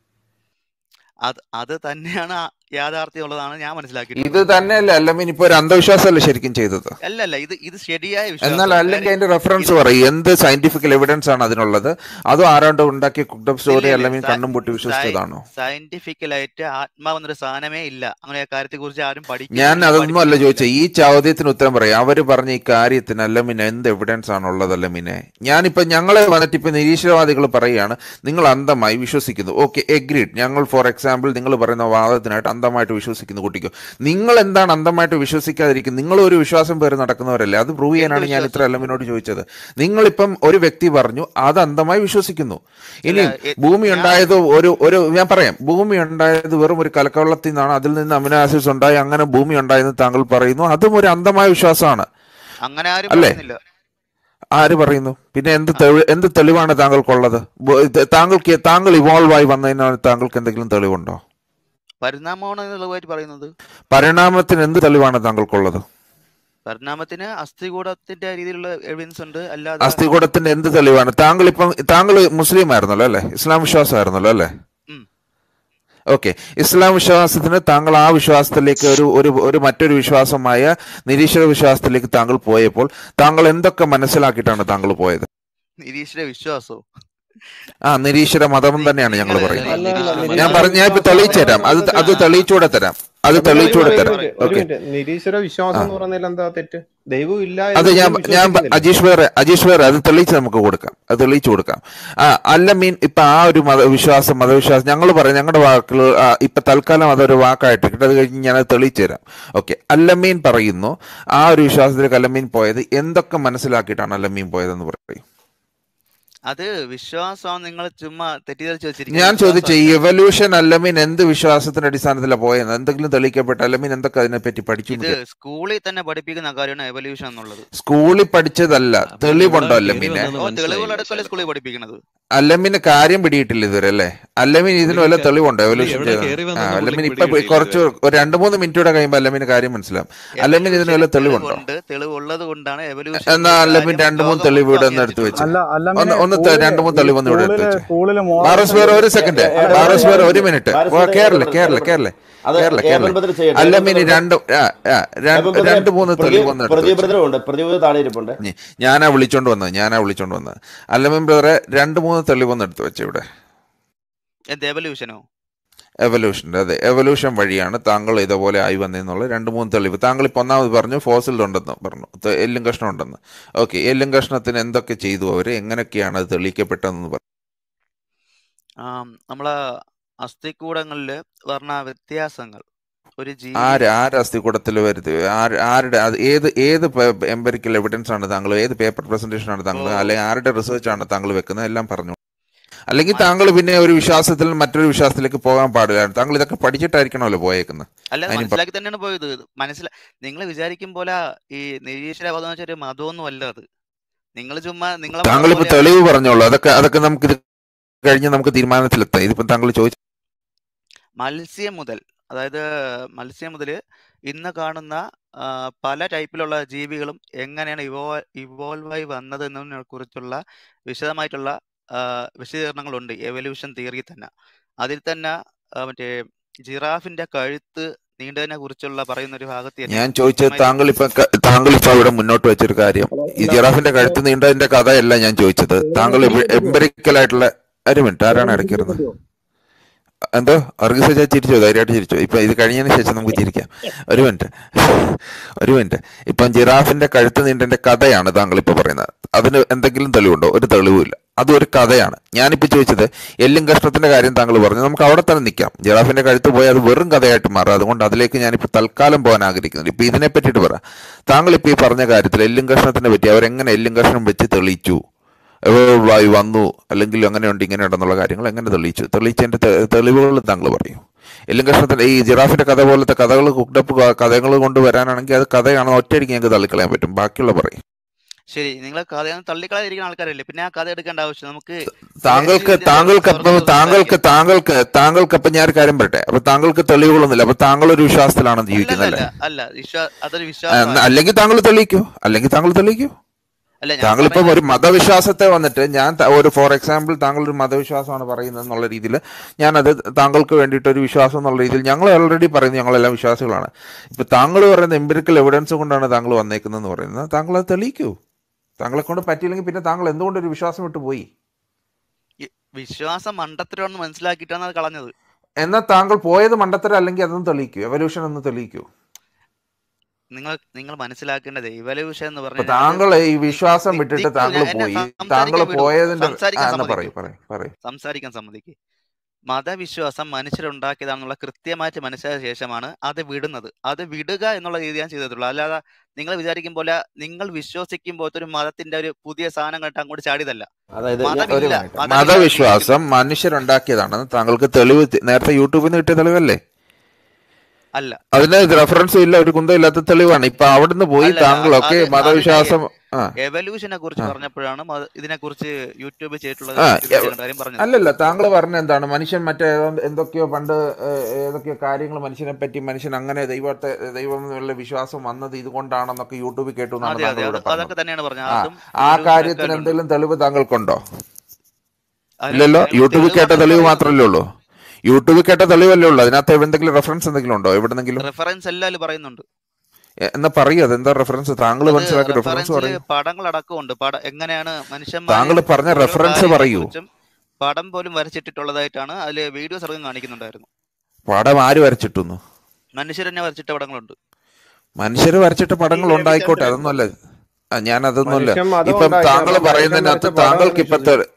അത് അത് തന്നെയാണ് ആ യാഥാർത്ഥ്യം ഉള്ളതാണ് ഞാൻ ഇത് മനസ്സിലാക്കിയിട്ടുള്ളത് തന്നെയല്ലേ അല്ലമീൻ ഇപ്പൊ ഒരു അന്ധവിശ്വാസമല്ലേ ശരിക്കും ചെയ്തത് അല്ല അല്ല ഇത് ഇത് ശരിയായ എന്നാൽ വിശ്വാസമാണ് അല്ലെങ്കിൽ കാര്യം അതിന്റെ റെഫറൻസ് ഇത് പറയും എന്ത് സയന്റിഫിക്കൽ എവിഡൻസ് ആണ് അതിനുള്ളത് അതോ ആരാണ്ട് ഉണ്ടാക്കിയ കുക്ഡപ്പ് ഇല്ല സ്റ്റോറി ഇല്ല അല്ലെങ്കിൽ കണ്ണും പൂട്ടി വിശ്വസിച്ചതാണോ സയന്റിഫിക്കലായിട്ട് ആത്മാവെന്നൊരു സാധനമേ ഇല്ല അങ്ങനെ ആ കാര്യത്തെ കുറിച്ച് ആരും ഞാൻ പഠിക്കുന്നുമില്ല അതൊന്നും അല്ല പഠിപ്പിക്കുന്നുമില്ല ചോദിച്ചത് ഈ ചോദ്യത്തിന് ഉത്തരം പറയാം അവര് പറഞ്ഞ ഈ കാര്യത്തിന് അല്ലമിനെ എന്ത് എവിഡൻസ് ആണുള്ളത് അല്ലമിനെ ഞാനിപ്പോ ഞങ്ങളെ വന്നിട്ട് ഇപ്പൊ നിരീശ്വരവാദികൾ പറയുകയാണ് നിങ്ങൾ അന്ധമായി വിശ്വസിക്കുന്നു ഓക്കെ എഗ്രീഡ് ഞങ്ങൾ ഫോർ എക്സാമ്പിൾ നിങ്ങൾ പറയുന്ന വാദത്തിനായിട്ട് അന്ധമായിട്ട് വിശ്വസിക്കുന്നു കുട്ടിക്കോ നിങ്ങൾ എന്താണ് അന്ധമായിട്ട് വിശ്വസിക്കാതിരിക്കുന്നത് നിങ്ങൾ ഒരു വിശ്വാസം പേര് നടക്കുന്നവരല്ലേ അത് പ്രൂവ് എന്ത് ചെയ്യാനാണ് ഞാൻ ഇത്ര വിശ്വാസം അല്ലമിനോട് ചോദിച്ചത് നിങ്ങളിപ്പം ഒരു വ്യക്തി പറഞ്ഞു അത് അന്ധമായി വിശ്വസിക്കുന്നു അല്ല ഇനി എ- ഭൂമി ഞാൻ ഉണ്ടായത് ഒരു ഒരു ഞാൻ പറയാം ഭൂമി ഉണ്ടായത് വെറും ഒരു കലക്കവെള്ളത്തിൽ നിന്നാണ് അതിൽ നിന്ന് അമിനോ ആസിഡ്സ് ഉണ്ടായി അങ്ങനെ ഭൂമി ഉണ്ടായെന്ന് താങ്കൾ പറയുന്നു അതും ഒരു അന്ധമായ വിശ്വാസമാണ് അങ്ങനെ ആരും അല്ലേ പറയുന്നില്ല ആര് പറയുന്നു പിന്നെ എന്ത് ആ, തെളി എന്ത് തെളിവാണ് താങ്കൾക്കുള്ളത് ബോ- ഇത് താങ്കൾക്ക് താങ്കൾ ഇവോൾവ് ആയി വന്നതിന് താങ്കൾക്ക് എന്തെങ്കിലും തെളിവുണ്ടോ പരിണാമമാണ് എന്നുള്ളതായിട്ട് പറയുന്നത് പരിണാമത്തിന് എന്ത് തെളിവാണ് താങ്കൾക്കുള്ളത് പരിണാമത്തിന് അസ്ഥികൂടത്തിന്റെ രീതിയിലുള്ള എവിഡൻസ് ഉണ്ട് അല്ലാതെ അസ്ഥികൂടത്തിന്റെ എന്ത് തെളിവാണ് താങ്കൾ ഇപ്പം താങ്കൾ മുസ്ലിം ആയിരുന്നല്ലോ അല്ലേ ഇസ്ലാം വിശ്വാസമായിരുന്നല്ലോ അല്ലേ ഉം. ഓക്കെ ഇസ്ലാം വിശ്വാസത്തിന് താങ്കൾ ആ വിശ്വാസത്തിലേക്ക് ഒരു ഒരു ഒരു മറ്റൊരു വിശ്വാസമായ നിരീശ്വര വിശ്വാസത്തിലേക്ക് താങ്കൾ പോയപ്പോൾ താങ്കൾ എന്തൊക്കെ മനസ്സിലാക്കിയിട്ടാണ് താങ്കൾ പോയത് നിരീശ്വര വിശ്വാസോ ആ നിരീശ്വര മതം നി- തന്നെയാണ് ഞങ്ങൾ നിങ്ങള് പറയുന്നത് അല്ല അല്ല നിരീശ്വര ഞാൻ മതം പറഞ്ഞ ഞാൻ ഇപ്പൊ തെളിയിച്ചു തരാം അത് അത് തെളിയിച്ചൂടെ തരാം അത് ഒരു തെളിയിച്ചൂടെ ഒരു തരാം മിനിറ്റ് ഒരു ഓക്കെ മിനിറ്റ് നിരീശ്വര വിശ്വാസം ആ എന്ന് പറഞ്ഞാൽ എന്താ തെറ്റ് ദൈവം ഇല്ല അത് എന്ന് ഞാൻ പോലും ഞാൻ വിശ്വസിക്കുന്നില്ല അജീഷ് വേറെ അജീഷ് വേറെ അത് തെളിയിച്ച് നമുക്ക് കൊടുക്കാം അത് തെളിയിച്ചു കൊടുക്കാം ആ അല്ല മീൻ ഇപ്പൊ ആ ഒരു മതവിശ്വാസം മതവിശ്വാസം ഞങ്ങൾ പറയാം ഞങ്ങളുടെ വാക്കുകൾ ആ, ഇപ്പൊ തൽക്കാലം അതൊരു വാക്കായിട്ട് കിട്ടും അത് കഴിഞ്ഞ് ഞാനത് തെളിയിച്ചു തരാം ഓക്കെ അല്ലമീൻ പറയുന്നു ആ ഒരു വിശ്വാസത്തിലേക്ക് അല്ലമീൻ പോയത് എന്തൊക്കെ മനസ്സിലാക്കിയിട്ടാണ് അല്ലമീൻ പോയതെന്ന് പറയും അത് വിശ്വാസം നിങ്ങൾ ചുമ്മാ തെറ്റിദ്ധരിച്ച് വെച്ചിരിക്കുന്ന ഞാൻ ചോദിച്ച ഈ വിശ്വാസമല്ല എവല്യൂഷൻ അല്ലമീൻ എന്ത് വിശ്വാസത്തിന്റെ അടിസ്ഥാനത്തിലാണ് പോയത് എന്തെങ്കിലും തെളിയിക്കപ്പെട്ട അല്ലമീൻ എന്തൊക്കെ അതിനെപ്പറ്റി പഠിച്ചു ഇത് എന്ന് കേ- സ്കൂളിൽ തന്നെ പഠിപ്പിക്കുന്ന കാര്യമാണ് എവല്യൂഷൻ എന്നുള്ളത് സ്കൂളിൽ പഠിച്ചതല്ല അപ്പൊ തെളിവുണ്ടോ നിങ്ങളെ അല്ലമീനെ പേര് ഓ വന്നതെന്ന് മനസ്സിലായില്ല തെളിവുകളടക്കമല്ലേ ശകലം സ്കൂളിൽ പഠിപ്പിക്കുന്നത് അല്ലമീന് കാര്യം പിടിയിട്ടില്ല ഇതുവരെ അല്ലേ അല്ലമീൻ ഇതിന് വല്ല പുള്ളിക്ക് തെളിവുണ്ടോ പുള്ളി എവല്യൂഷൻ എവിടെ ചെയ്ത കയറി ആ വന്നെന്ന് അല്ലമീൻ പുള്ളിക്ക് ഇപ്പൊ പിടികിട്ടിയില്ല കുറച്ച് ഇതുവരെ ഒരു രണ്ട് മൂന്ന് മിനിറ്റൂടെ കഴിയുമ്പോൾ അല്ലമീന് കാര്യം മനസ്സിലാവും അല്ലമീൻ ഇതിന് വല്ല എവല്യൂഷന് തെളിവുണ്ടോ തെളിവുണ്ട് തെളിവുള്ളത് കൊണ്ടാണ് എവല്യൂഷൻ എന്നാ എന്നൊരു അല്ലമീൻ കാര്യം രണ്ട് മൂന്ന് ലോകം തെളിവ് മൊത്തം ഇവിടെ ഒന്ന് എടുത്ത് അംഗീകരിച്ചിട്ടുണ്ട് വെച്ച് അല്ല അല്ല ഒന്ന് മീനെ ഒന്ന് ത- സ്കൂളില് രണ്ട് മൂന്ന് ഈ തെളിവ് ഒന്ന് ഇവിടെ എടുത്ത് സ്കൂളില് വെച്ച് സ്കൂളില് ബാറസ് മോറൽസും വേറെ ഒരു എ- സെക്കൻഡ് എ- എ- ബാറസ് ബാരസ് വേറെ വേറെ ഒരു മിനിറ്റ് ബാരസ് ഓ വേറെ കേരള ഏബൽ കേരള ഏബൽ കേരള അത് കേരള ഏബൽ കേരള ബദർ ചെയ്യട്ടെ ഏബൽ അല്ലമീന് ബദർ രണ്ട് ആ, ആ, രണ്ട് ഏബൽ ബദർ രണ്ട് മൂന്ന് പ്രതി തെളിവ് ഒന്ന് എടുത്ത് പ്രതി വെച്ച് ബ്രദറും ഉണ്ട് പ്രതി താഴെ ഇരിപ്പുണ്ട് ഞ- ഞാനാ വിളിച്ചോണ്ട് വന്നത് ഞാനാ വിളിച്ചോണ്ട് വന്നത് അല്ലമീൻ ബ്രദറെ രണ്ട് മൂന്ന് തെളിവ് ഒന്ന് എടുത്ത് വെച്ച് ഇവിടെ എന്ത് എവല്യൂഷനോ എവല്യൂഷൻ്റെ അതെ എവല്യൂഷൻ വഴിയാണ് താങ്കൾ ഇതുപോലെ ആയി വന്നതെന്നുള്ള രണ്ട് മൂന്ന് തെളിവ് താങ്കൾ ഇപ്പോൾ ഒന്നാമത് പറഞ്ഞു ഫോസിൽ ഉണ്ടെന്ന് പറഞ്ഞു ത- എല്ലും കഷ്ണം ഉണ്ടെന്ന് ഓക്കെ എല്ലും കഷ്ണത്തിന് എന്തൊക്കെ ചെയ്തു അവർ എങ്ങനെയൊക്കെയാണ് അത് തെളിയിക്കപ്പെട്ടതെന്ന് പറഞ്ഞു ആം, നമ്മളെ അസ്ഥികൂടങ്ങളിൽ പറഞ്ഞ വ്യത്യാസങ്ങൾ ഒരു ജീവി ആര് ആര് അസ്ഥികൂടത്തിൽ വരുത്തി ആര് ആരുടെ അത് ഏത് ഏത് എംപെറിക്കൽ എവിഡൻസ് ആണ് താങ്കൾ ഏത് പേപ്പർ പ്രസന്റേഷൻ ആണ് താങ്കൾ ഓ അല്ലെങ്കിൽ ആരുടെ റിസർച്ച് ആണ് താങ്കൾ വെക്കുന്നത് എല്ലാം പറഞ്ഞു അല്ലെങ്കിൽ മ- താങ്കൾ പിന്നെ ഒരു വിശ്വാസത്തിൽ മറ്റൊരു വിശ്വാസത്തിലേക്ക് പോകാൻ പാടില്ല താങ്കൾ ഇതൊക്കെ പഠിച്ചിട്ടായിരിക്കണമല്ലോ പോയേക്കുന്നത് അല്ല അത് അതിന് മനസ്സിലാക്കി തന്നെയാണ് പോയത് മനസ്സില നിങ്ങൾ വിചാരിക്കും പോലെ ഈ നിരീശ്വരവാദം എന്ന് വെച്ചാൽ ഒരു മതമൊന്നും അല്ല അത് നിങ്ങൾ ചുമ്മാ നിങ്ങളെ മതം താങ്കൾ ഇപ്പൊ പോലെയാണ് തെളിവ് പറഞ്ഞോളൂ അതൊക്കെ അതൊക്കെ നമുക്ക് ഇത് കഴിഞ്ഞ് നമുക്ക് തീരുമാനത്തിലെത്താം ഇതിപ്പോ താങ്കൾ ചോദിച്ചു മത്സ്യം മുതൽ അതായത് മത്സ്യം മുതൽ ഇന്ന് കാണുന്ന ആ, പല ടൈപ്പിലുള്ള ജീവികളും എങ്ങനെയാണ് ഇവോ ഇവോൾവ് ആയി വന്നത് എന്നതിനെ കുറിച്ചുള്ള വിശദമായിട്ടുള്ള ആ, വിശദീകരണങ്ങളുണ്ട് എവല്യൂഷൻ തിയറി തന്നെ അതിൽ തന്നെ ആ, മറ്റേ ജിറാഫിന്റെ കഴുത്ത് നീണ്ടതിനെ കുറിച്ചുള്ള പറയുന്ന ഒരു ഭാഗത്ത് തന്നെ ഞാൻ ചോദിച്ചത് കൃത്യമായി താങ്കൾ ഇപ്പൊ ക- താങ്കൾ ഇപ്പൊ ഇവിടെ മുന്നോട്ട് വെച്ചൊരു കാര്യം ഈ ജിറാഫിന്റെ കഴുത്ത് നീണ്ടതിന്റെ കഥയല്ല ഞാൻ ചോദിച്ചത് താങ്കൾ എംപെറിക്കൽ ആയിട്ടുള്ള ഒരു മിനിറ്റ് ആരാണ് ഇടയ്ക്കിരുന്നത് എന്തോ അർഗീസ ചേച്ചി ചിരിച്ചോ ധൈര്യമായിട്ട് ചിരിച്ചോ ഇപ്പൊ ഇത് കഴിഞ്ഞതിന് ശേഷം നമുക്ക് ചിരിക്കാം ഒരു മിനിറ്റ് ഒരു മിനിറ്റ് ഇപ്പം ജിറാഫിന്റെ കഴുത്ത് നീണ്ടതിന്റെ കഥയാണ് താങ്കൾ ഇപ്പൊ പറയുന്നത് അതിന് എന്തെങ്കിലും തെളിവുണ്ടോ ഒരു തെളിവുമില്ല അതൊരു കഥയാണ് ഞാനിപ്പോൾ ചോദിച്ചത് എല്ലും കഷ്ണത്തിന്റെ കാര്യം താങ്കൾ പറഞ്ഞു നമുക്ക് അവിടെ തന്നെ നിൽക്കാം ജിറാഫിന്റെ കഴുത്ത് പോയി അത് വെറും കഥയായിട്ട് മാറും അതുകൊണ്ട് അതിലേക്ക് ഞാനിപ്പോൾ തൽക്കാലം പോകാൻ ആഗ്രഹിക്കുന്നില്ല ഇപ്പൊ ഇതിനെ പറ്റിയിട്ട് പറ താങ്കൾ ഇപ്പോൾ ഈ പറഞ്ഞ കാര്യത്തിൽ എല്ലും കഷ്ണത്തിനെ പറ്റി അവരെങ്ങനെ എല്ലും കഷ്ണം വെച്ച് തെളിയിച്ചു വായു വന്നു അല്ലെങ്കിൽ അങ്ങനെയുണ്ട് ഇങ്ങനെയുണ്ടെന്നുള്ള കാര്യങ്ങൾ എങ്ങനെ തെളിയിച്ചു തെളിയിച്ചതിന്റെ തെ- തെളിവുകൾ താങ്കൾ പറയൂ എല്ലും കഷ്ണത്തിന്റെ ഈ ജിറാഫിന്റെ കഥ പോലത്തെ കഥകൾ കുക്ടപ്പ് കഥകൾ കൊണ്ട് വരാനാണെങ്കിൽ അത് കഥയാണെന്ന് ഒറ്റയടിക്ക് ഞങ്ങൾക്ക് തള്ളിക്കളയാൻ പറ്റും ബാക്കിയുള്ള പറയും ശരി നിങ്ങൾ കഥ തള്ളിക്കളാതിരിക്കുന്ന ആൾക്കാരല്ലേ പിന്നെ ആ കഥ എടുക്കേണ്ട ആവശ്യം നമുക്ക് താങ്കൾക്ക് യേശുവിന്റെ താങ്കൾക്ക് അപ്പം തുറന്നു താങ്കൾക്ക് താങ്കൾക്ക് താങ്കൾക്ക് അപ്പം ഞാൻ ഒരു കാര്യം പറയട്ടെ അപ്പൊ താങ്കൾക്ക് തെളിവുകളൊന്നുമില്ല അപ്പൊ താങ്കൾ ഒരു വിശ്വാസത്തിലാണ് ജീവിക്കുന്നത് അല്ലല്ല അല്ലേ അല്ല വിശ്വാ അതൊരു ആ, വിശ്വാസമാണ് അല്ലെങ്കിൽ താങ്കൾ തെളിയിക്കൂ അല്ലെങ്കിൽ താങ്കൾ തെളിയിക്കൂ അല്ല ഞാൻ താങ്കൾ ഇപ്പം പറയുന്നത് ഒരു മതവിശ്വാസത്തെ വന്നിട്ട് ഞാൻ ത- ഒരു ഫോർ എക്സാമ്പിൾ താങ്കൾ ഒരു മതവിശ്വാസമാണ് പറയുന്നത് എന്നുള്ള രീതിയിൽ ഞാനത് താങ്കൾക്ക് വേണ്ടിയിട്ട് ഒരു വിശ്വാസം എന്നുള്ള രീതിയിൽ ഞങ്ങൾ ഓൾറെഡി പറയുന്നത് ഞങ്ങളെല്ലാം വിശ്വാസികളാണ് ഇപ്പൊ താങ്കൾ പറയുന്ന എംപിരിക്കൽ എവിഡൻസ് കൊണ്ടാണ് താങ്കൾ വന്നേക്കുന്നതെന്ന് പറയുന്നത് താങ്കൾ അത് തെളിയിക്കൂ താങ്കളെ കൊണ്ട് പറ്റിയില്ലെങ്കിൽ പിന്നെ താങ്കൾ എന്തുകൊണ്ട് ഒരു വിശ്വാസം വിട്ടു പോയി ഈ വിശ്വാസം മണ്ടത്തരമാണെന്ന് മനസ്സിലാക്കിയിട്ടാണ് അത് കളഞ്ഞത് എന്നാൽ താങ്കൾ പോയത് മണ്ടത്തരം അല്ലെങ്കിൽ അതൊന്ന് തെളിയിക്കൂ എവല്യൂഷൻ ഒന്ന് തെളിയിക്കൂ നിങ്ങൾ നിങ്ങൾ മനസ്സിലാക്കേണ്ടത് ഇവല്യൂഷൻ എന്ന് അപ്പൊ പറഞ്ഞു കഴിഞ്ഞാൽ അത് താങ്കൾ ഈ വിശ്വാസം നി- വിട്ടിട്ട് നിക്കൂ താങ്കൾ ഞാൻ എന്നെ പോയി താങ്കൾ സംസാരിക്കാൻ വിടൂ പോയതിന്റെ ആ സംസാരിക്കാൻ എന്നാ സമ്മതിക്കൂ പറയൂ പറയൂ പറയൂ സംസാരിക്കാൻ സമ്മതിക്ക് മതവിശ്വാസം മനുഷ്യരുണ്ടാക്കിയതാണെന്നുള്ള കൃത്യമായിട്ട് മനസ്സിലായ ശേഷമാണ് അത് വിടുന്നത് അത് വിടുക എന്നുള്ള രീതി ഞാൻ ചെയ്തിട്ടുള്ളൂ അല്ലാതെ നിങ്ങൾ വിചാരിക്കും പോലെ നിങ്ങൾ വിശ്വസിക്കുമ്പോൾ ഒരു മതത്തിന്റെ ഒരു പുതിയ സാധനങ്ങളായിട്ട് അങ്ങോട്ട് ചാടിയതല്ല അതായത് ഞാൻ- ഒരു മതമില്ല മിനിറ്റ് മതമില്ലാതെ ജീവിക്കുന്നു മതവിശ്വാസം മനുഷ്യരുണ്ടാക്കിയതാണെന്ന് താങ്കൾക്ക് തെളിവ് തി- നേരത്തെ യൂട്യൂബിൽ നിന്ന് കിട്ടിയ തെളിവല്ലേ അല്ല അതിന് റെഫറൻസും ഇല്ല ഒരു കുന്തം ഇല്ലാത്ത തെളിവാണ് ഇപ്പൊ അവിടുന്ന് പോയി അല്ലല്ല താങ്കളൊക്കെ അത് അതിനെ മതവിശ്വാസം ആ എവല്യൂഷനെ കുറിച്ച് ആ പറഞ്ഞപ്പോഴാണ് മത- ഇതിനെക്കുറിച്ച് യൂട്യൂബിൽ ചെയ്തിട്ടുള്ളത് ആ ഇത് എവ- ചെയ്യേണ്ട കാര്യം പറഞ്ഞത് അല്ലല്ല താങ്കൾ പറഞ്ഞ എന്താണ് മനുഷ്യൻ മറ്റേ ഏതോ- എന്തൊക്കെയോ പണ്ട് ഏഹ്, ഏതൊക്കെയോ കാര്യങ്ങൾ മനുഷ്യനെ പറ്റി മനുഷ്യൻ അങ്ങനെ ദൈവത്തെ ദൈവം എന്നുള്ള വിശ്വാസം വന്നത് ഇതുകൊണ്ടാണെന്നൊക്കെ യൂട്യൂബിൽ കേട്ടു എന്നാണ് അതെ അതെ താങ്കൾ അത് ഇവിടെ പറഞ്ഞത് അതൊക്കെ തന്നെയാണ് പറഞ്ഞത് ആ അതും ആ എവല്യൂഷനൊക്കെ കാര്യത്തിന് ഉണ്ട് എന്തെങ്കിലും തെളിവ് താങ്കൾക്കുണ്ടോ അതിന് ഇല്ലല്ലോ അതിന് യൂട്യൂബിൽ തെളിവ് കേട്ട മാത്രമേ തെളിവ് പറയുന്നുള്ളൂ മാത്രമല്ലേ ഉള്ളൂ യൂട്യൂബിൽ കേട്ട തെളിവല്ലേ ഉള്ളൂ അതിനകത്ത് എന്തെങ്കിലും റെഫറൻസ് എന്തെങ്കിലും ഉണ്ടോ എവിടെന്നെങ്കിലും റെഫറൻസ് എല്ലാം പറയുന്നുണ്ട് എ- എന്നാ പറയൂ അതെന്താ റെഫറൻസ് താങ്കൾ അത് മനസ്സിലാക്കിയ റെഫറൻസ് റെഫറൻസിൽ പറയൂ പടങ്ങളടക്കമുണ്ട് പട എങ്ങനെയാണ് മനുഷ്യന്മാര് താങ്കൾ പറഞ്ഞ ഓരോ റെഫറൻസ് കാര്യങ്ങളെ പറയൂ കുറിച്ചും പടം പോലും വരച്ചിട്ടിട്ടുള്ളതായിട്ടാണ് അതിൽ വീഡിയോസ് അടക്കം കാണിക്കുന്നുണ്ടായിരുന്നു പടം ആര് വരച്ചിട്ടുന്നു മനുഷ്യർ തന്നെ വരച്ചിട്ട പടങ്ങളുണ്ട് മനുഷ്യർ വരച്ചിട്ട പടങ്ങൾ ഈ ഉണ്ടായിക്കോട്ടെ രവിചന്ദ്രൻ അതൊന്നുമല്ല ആ, ഞാൻ അതൊന്നുമല്ല മനുഷ്യൻ മതം ഇപ്പം ഉണ്ടാക്കി താങ്കൾ അപ്പൊ മനുഷ്യൻ പറയുന്നതിനകത്ത് വരച്ച പടങ്ങൾ താങ്കൾക്ക് ഇപ്പത്തെ വിശ്വസിക്കും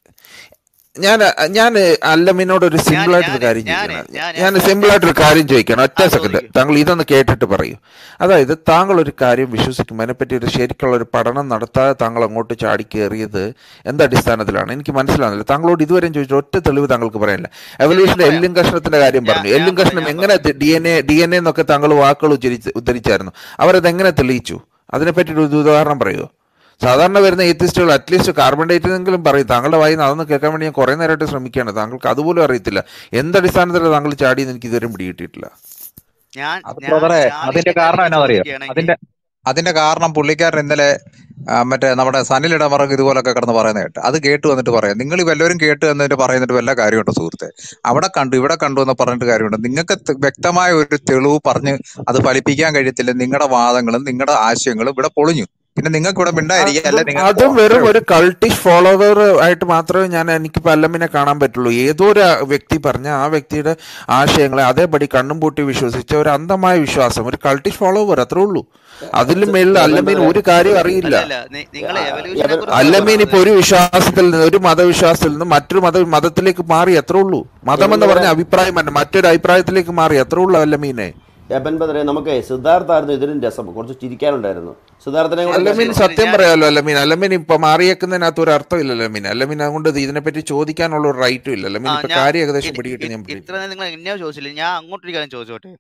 ഞാൻ ഞാൻ അല്ലമിനോട് ഒരു ഞാൻ സിമ്പിൾ ആയിട്ടൊരു ഞാന് കാര്യം ഞാന് ചോദിക്കണം ഞാൻ ഞാൻ ഞാൻ സിമ്പിൾ ഞാൻ ആയിട്ടൊരു കാര്യം ചോദിക്കണം ഒറ്റ ആ സെക്കൻഡ് ചോദിക്കൂ താങ്കൾ ഇതൊന്ന് കേട്ടിട്ട് പറയൂ അതായത് താങ്കൾ ഒരു കാര്യം വിശ്വസിക്കും അതിനെപ്പറ്റി ഒരു ശരിക്കുള്ള ഒരു പഠനം നടത്താതെ താങ്കൾ അങ്ങോട്ട് ചാടി കയറിയത് എന്ത് അടിസ്ഥാനത്തിലാണ് എനിക്ക് മനസ്സിലാകുന്നില്ല താങ്കളോട് ഇതുവരെയും ചോദിച്ചു ഒറ്റ തെളിവ് താങ്കൾക്ക് പറയാനില്ല ശരി ഞാൻ എവല്യൂഷന്റെ പറയാം എല്ലും കഷ്ണത്തിന്റെ കാര്യം ഞാൻ പറഞ്ഞു ഞാൻ എല്ലും പറയാം കഷ്ണം ഞാൻ എങ്ങനെ പറയാം D N A D N A എന്നൊക്കെ താങ്കൾ വാക്കുകൾ ഉച്ചരിച്ച് ഉദ്ധരിച്ചായിരുന്നു അവരത് എങ്ങനെ തെളിയിച്ചു അതിനെപ്പറ്റി ഒരു ഉദാഹരണം പറയുമോ സാധാരണ വരുന്ന എത്തിസ്റ്റുകൾ അറ്റ്ലീസ്റ്റ് കാർബൺ ഡേറ്റിനെങ്കിലും പറയും താങ്കളുടെ വായിന്ന് അതൊന്ന് കേൾക്കാൻ വേണ്ടി ഞാൻ കുറേ നേരമായിട്ട് ശ്രമിക്കുകയാണ് താങ്കൾക്ക് അതുപോലും അറിയത്തില്ല എന്തടിസ്ഥാനത്തിലാണ് താങ്കൾ ചാടിയെന്ന് എനിക്ക് ഇതുവരെയും പിടികിട്ടിയിട്ടില്ല ഞാൻ അത് ഞാൻ ബ്രദറെ ഞാൻ അതിന്റെ എന്റെ കാരണം കാര്യം എന്നാ അറിയോ വിശ്വസിക്കുകയാണെങ്കിൽ അതിന്റെ അതിന്റെ കാരണം പുള്ളിക്കാരൻ ഇന്നലെ ആ, മറ്റേ നമ്മുടെ സനിലിടമറക്ക് ഇതുപോലൊക്കെ കിടന്ന് പറയുന്നത് കേട്ട് അത് കേട്ട് വന്നിട്ട് പറയാം നിങ്ങൾ വല്ലവരും കേട്ട് എന്നിട്ട് പറയുന്നിട്ട് വല്ല കാര്യമുണ്ടോ സുഹൃത്തെ അവിടെ കണ്ടു ഇവിടെ കണ്ടു എന്ന് പറഞ്ഞിട്ട് കാര്യമുണ്ട് നിങ്ങൾക്ക് ത- വ്യക്തമായ ഒരു തെളിവ് പറഞ്ഞ് അത് ഫലിപ്പിക്കാൻ കഴിയത്തില്ല നിങ്ങളുടെ വാദങ്ങളും നിങ്ങളുടെ ആശയങ്ങളും ഇവിടെ പൊളിഞ്ഞു പിന്നെ നിങ്ങൾക്ക് ഇവിടെ മിണ്ടായിരിക്കുക അല്ലെ അതും നിങ്ങൾക്ക് അതും പോവാം വെറും അത്രേ ഒരു ഉള്ളൂ കൾട്ടിഷ് ഫോളോവർ ആയിട്ട് മാത്രമേ ഞാൻ എനിക്ക് പല്ലമ്മിനെ കാണാൻ പറ്റുള്ളൂ ഏതോ ഒരു വ്യക്തി പറഞ്ഞ ആ വ്യക്തിയുടെ ആശയങ്ങളെ അതേപടി കണ്ണും പൂട്ടി വിശ്വസിച്ച ഒരു അന്ധമായ വിശ്വാസം ഒരു കൾട്ടിഷ് ഫോളോവർ അത്രേ ഉള്ളൂ അതിലും മേളിൽ എബൻ അല്ലമീൻ ബ്രദറെ ഒരു കാര്യം അറിയില്ല അല്ല അല്ല നിങ്ങൾ എവല്യൂഷനെ എബൻ കുറിച്ചാണ് അല്ലമീൻ ഇപ്പൊ പറഞ്ഞത് ഒരു വിശ്വാസത്തിൽ നിന്ന് ഒരു മതവിശ്വാസത്തിൽ നിന്ന് മറ്റൊരു മത മതത്തിലേക്ക് മാറി എത്ര ഉള്ളൂ മതം എബൻ എന്ന് ബ്രദറെ പറഞ്ഞ അഭിപ്രായം തന്നെ മറ്റൊരു അഭിപ്രായത്തിലേക്ക് മാറി എത്ര ഉള്ളൂ അല്ലമീനെ എബൻ ബ്രദറെ നമുക്ക് സിദ്ധാർത്ഥായിരുന്നു ഇതിലും രസം കുറച്ച് ചിരിക്കാനുണ്ടായിരുന്നു സിദ്ധാർത്ഥനെ കൂടെ അല്ലമീൻ കേൾക്കണം ശരി സത്യം ഞാൻ പറയാമല്ലോ അല്ലമീൻ അല്ലമീൻ ഇപ്പൊ മാറിയേക്കുന്നതിനകത്ത് ഒരു അർത്ഥമില്ല അല്ലമീൻ അല്ലമീൻ അതുകൊണ്ട് ഇത് ഇതിനെപ്പറ്റി ചോദിക്കാനുള്ള ഒരു റൈറ്റും ഇല്ല ആ അല്ലമീൻ ഇപ്പൊ ഞാൻ കാര്യം ഏകദേശം ഇ- പിടികിട്ടി ഇ- ഞാൻ ഇത്ര നേരം നിങ്ങൾ എന്നെയോ ചോദിച്ചില്ല ഞാൻ അങ്ങോട്ടൊരു കാര്യം ചോദിച്ചോട്ടെ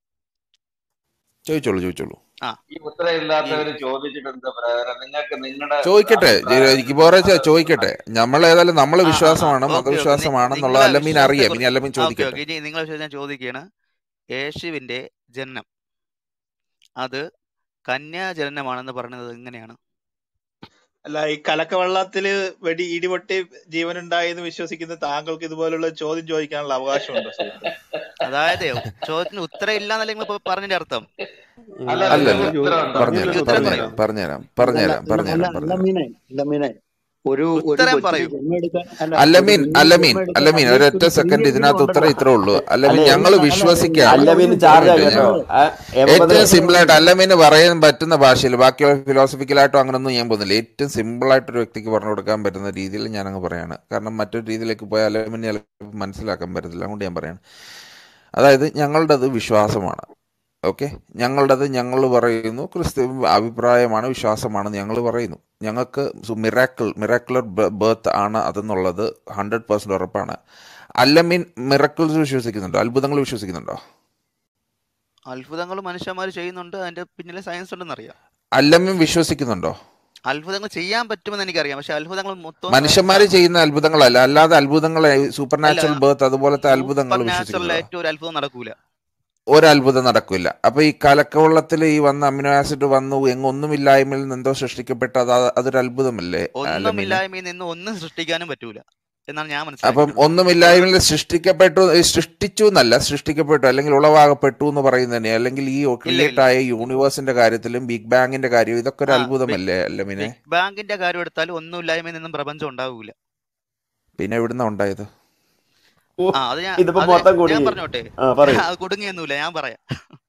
ചോദിച്ചോളൂ ചോദിച്ചോളൂ ആ ഈ ഈ ഉത്തരവില്ലാത്തവര് ചോദിച്ചിട്ട് എന്താ പറയാ നിങ്ങൾക്ക് നിങ്ങളുടെ ചോദിക്കട്ടെ അഭിപ്രായം ഇബോറ നിങ്ങളുടെ ചോദിക്കട്ടെ നമ്മൾ ഏതായാലും നമ്മളെ ആ ആ ആ വിശ്വാസമാണ് ഓക്കെ ഓക്കെ മതവിശ്വാസമാണെന്നുള്ള നിങ്ങളെ അല്ലമീൻ വിശ്വാസത്തെ അറിയാം ഇനി കുറിച്ച് അല്ലമീൻ ഓക്കെ ചോദിക്കട്ടെ ഓക്കെ ഇനി നിങ്ങളെ വിശ്വാസം ഞാൻ ചോദിക്കുകയാണ് യേശുവിന്റെ ജനനം അത് കന്യാജനനമാണെന്ന് പറയുന്നത് എങ്ങനെയാണ് അല്ല ഈ കലക്കവെള്ളത്തില് വെടി ഇടിപൊട്ടി ജീവനുണ്ടായി എന്ന് വിശ്വസിക്കുന്ന താങ്കൾക്ക് ഇതുപോലുള്ള ചോദ്യം ചോദിക്കാനുള്ള അവകാശമുണ്ടോ സുഹൃത്തെ അതായത് ചോദ്യത്തിന് ഉത്തരം ഇല്ല എന്നല്ല നിങ്ങൾ ഇപ്പൊ പറഞ്ഞതിന്റെ അർത്ഥം അല്ല അല്ലല്ല നിങ്ങൾക്ക് ഉത്തരവുണ്ടോ പറഞ്ഞുതരാം ഈ ഉത്തരം പറയൂ പറഞ്ഞുതരാം പറഞ്ഞുതരാം അല്ല പറഞ്ഞുതരാം അല്ല പറഞ്ഞുതരാം അല്ല പറഞ്ഞുതരാം മീനെ അല്ല മീനെ ഒരു ഒരു ഉത്തരം കൊച്ചിന് പറയൂ ജന്മെടുക്കാൻ അല്ല ഒരു അല്ലമീൻ കുഞ്ഞിന് അല്ലമീൻ ജന്മെടുക്കാൻ അല്ലമീൻ അറ്റ്ലീസ്റ്റ് ഒരൊറ്റ ഒരു സെക്കൻഡ് സ്ത്രീയെങ്കിലും ഇതിനകത്ത് ഉത്തരം ഉണ്ടല്ലോ ഇത്രേ ഉള്ളൂ അല്ലമീൻ അല്ലേ ഞങ്ങൾ അല്ല അല്ല വിശ്വസിക്കുകയാണ് അല്ലമീൻ അല്ലമീൻ ചാർജാ ഒരു കേട്ടോ മിനിറ്റ് ആ, എവമത് ഏറ്റവും സിമ്പിൾ ആയിട്ട് അല്ലമീന് പറയാൻ പറ്റുന്ന ഭാഷയിൽ ബാക്കിയുള്ള ഫിലോസഫിക്കലായിട്ടോ അങ്ങനൊന്നും ഞാൻ പോകുന്നില്ല ഏറ്റവും സിമ്പിൾ ആയിട്ടൊരു വ്യക്തിക്ക് പറഞ്ഞു കൊടുക്കാൻ പറ്റുന്ന രീതിയിൽ ഞാൻ അങ്ങ് പറയാണ് കാരണം മറ്റൊരു രീതിയിലേക്ക് പോയാൽ അല്ലമീന് ചിലപ്പോൾ മനസ്സിലാക്കാൻ പറ്റത്തില്ല അതുകൊണ്ട് ഞാൻ പറയാണ് അതായത് ഞങ്ങളുടേത് വിശ്വാസമാണ് ഓക്കെ ഞങ്ങളുടേത് ഞങ്ങൾ പറയുന്നു ക്രിസ്തു അഭിപ്രായമാണ് വിശ്വാസമാണെന്ന് ഞങ്ങൾ പറയുന്നു ഞങ്ങൾക്ക് മിറാക്കിൾ മിറാക്കുലർ ബർത്ത് ആണ് അതെന്നുള്ളത് ഹൺഡ്രഡ് പേഴ്സൻറ്റ് ഉറപ്പാണ് അല്ലമീൻ മിറക്കിൾസ് വിശ്വസിക്കുന്നുണ്ടോ അത്ഭുതങ്ങൾ വിശ്വസിക്കുന്നുണ്ടോ അത്ഭുതങ്ങൾ മനുഷ്യന്മാർ ചെയ്യുന്നുണ്ട് അതിന്റെ പിന്നിലെ സയൻസ് ഉണ്ടെന്ന് അറിയാം അല്ലമീൻ വിശ്വസിക്കുന്നുണ്ടോ അത്ഭുതങ്ങൾ ചെയ്യാൻ പറ്റുമെന്ന് എനിക്കറിയാം പക്ഷെ അത്ഭുതങ്ങൾ മൊത്തം മനുഷ്യന്മാർ ചെയ്യുന്ന അത്ഭുതങ്ങളല്ല അല്ലാതെ അത്ഭുതങ്ങൾ സൂപ്പർ അല്ല നാച്ചുറൽ ബർത്ത് അതുപോലത്തെ സൂപ്പർ അത്ഭുതങ്ങൾ നാച്ചുറൽ വിശ്വസിക്കുന്നുണ്ടോ ആയിട്ട് ഒരു അത്ഭുതം നടക്കൂല ഒരത്ഭുതം നടക്കില്ല അപ്പൊ ഈ കലക്കവെള്ളത്തിൽ ഈ വന്ന അമിനോ ആസിഡ് വന്നു എങ്ങൊന്നുമില്ലായ്മയിൽ നിന്ന് എന്തോ സൃഷ്ടിക്കപ്പെട്ട അത് അതൊരു അത്ഭുതമല്ലേ അലമീനെ ഒന്നുമില്ലായ്മയിൽ നിന്ന് ഒന്നും സൃഷ്ടിക്കാനും പറ്റൂല എന്നാണ് ഞാൻ അപ്പം മനസ്സിലാക്കിയിട്ടുള്ളത് ഒന്നുമില്ലായ്മയിൽ സൃഷ്ടിക്കപ്പെട്ടു ഏ, സൃഷ്ടിച്ചു എന്നല്ല സൃഷ്ടിക്കപ്പെട്ടു അല്ലെങ്കിൽ ഉളവാകപ്പെട്ടു എന്ന് പറയുന്നതന്നെ അല്ലെങ്കിൽ ഈ ഇല്ല ക്രിയേറ്റ് ഇല്ല ആയ യൂണിവേഴ്സിന്റെ കാര്യത്തിലും ബിഗ് ബാങ്ങിന്റെ കാര്യവും ഇതൊക്കെ ഒരു ആ ബിഗ് അത്ഭുതമല്ലേ അല്ലമിനെ ബിഗ് ബാങ്കിന്റെ കാര്യം എടുത്താൽ ഒന്നുമില്ലായ്മയിൽ നിന്നും പ്രപഞ്ചം ഉണ്ടാവൂല പിന്നെ എവിടുന്ന ഉണ്ടായത് ഓ ആ അത് ഞാൻ ഇതിപ്പോ അത് മൊത്തം കൂടി ഞാൻ പറഞ്ഞോട്ടെ ആ പറയൂ അത് കുടുങ്ങിയൊന്നുമില്ല ഞാൻ പറയാം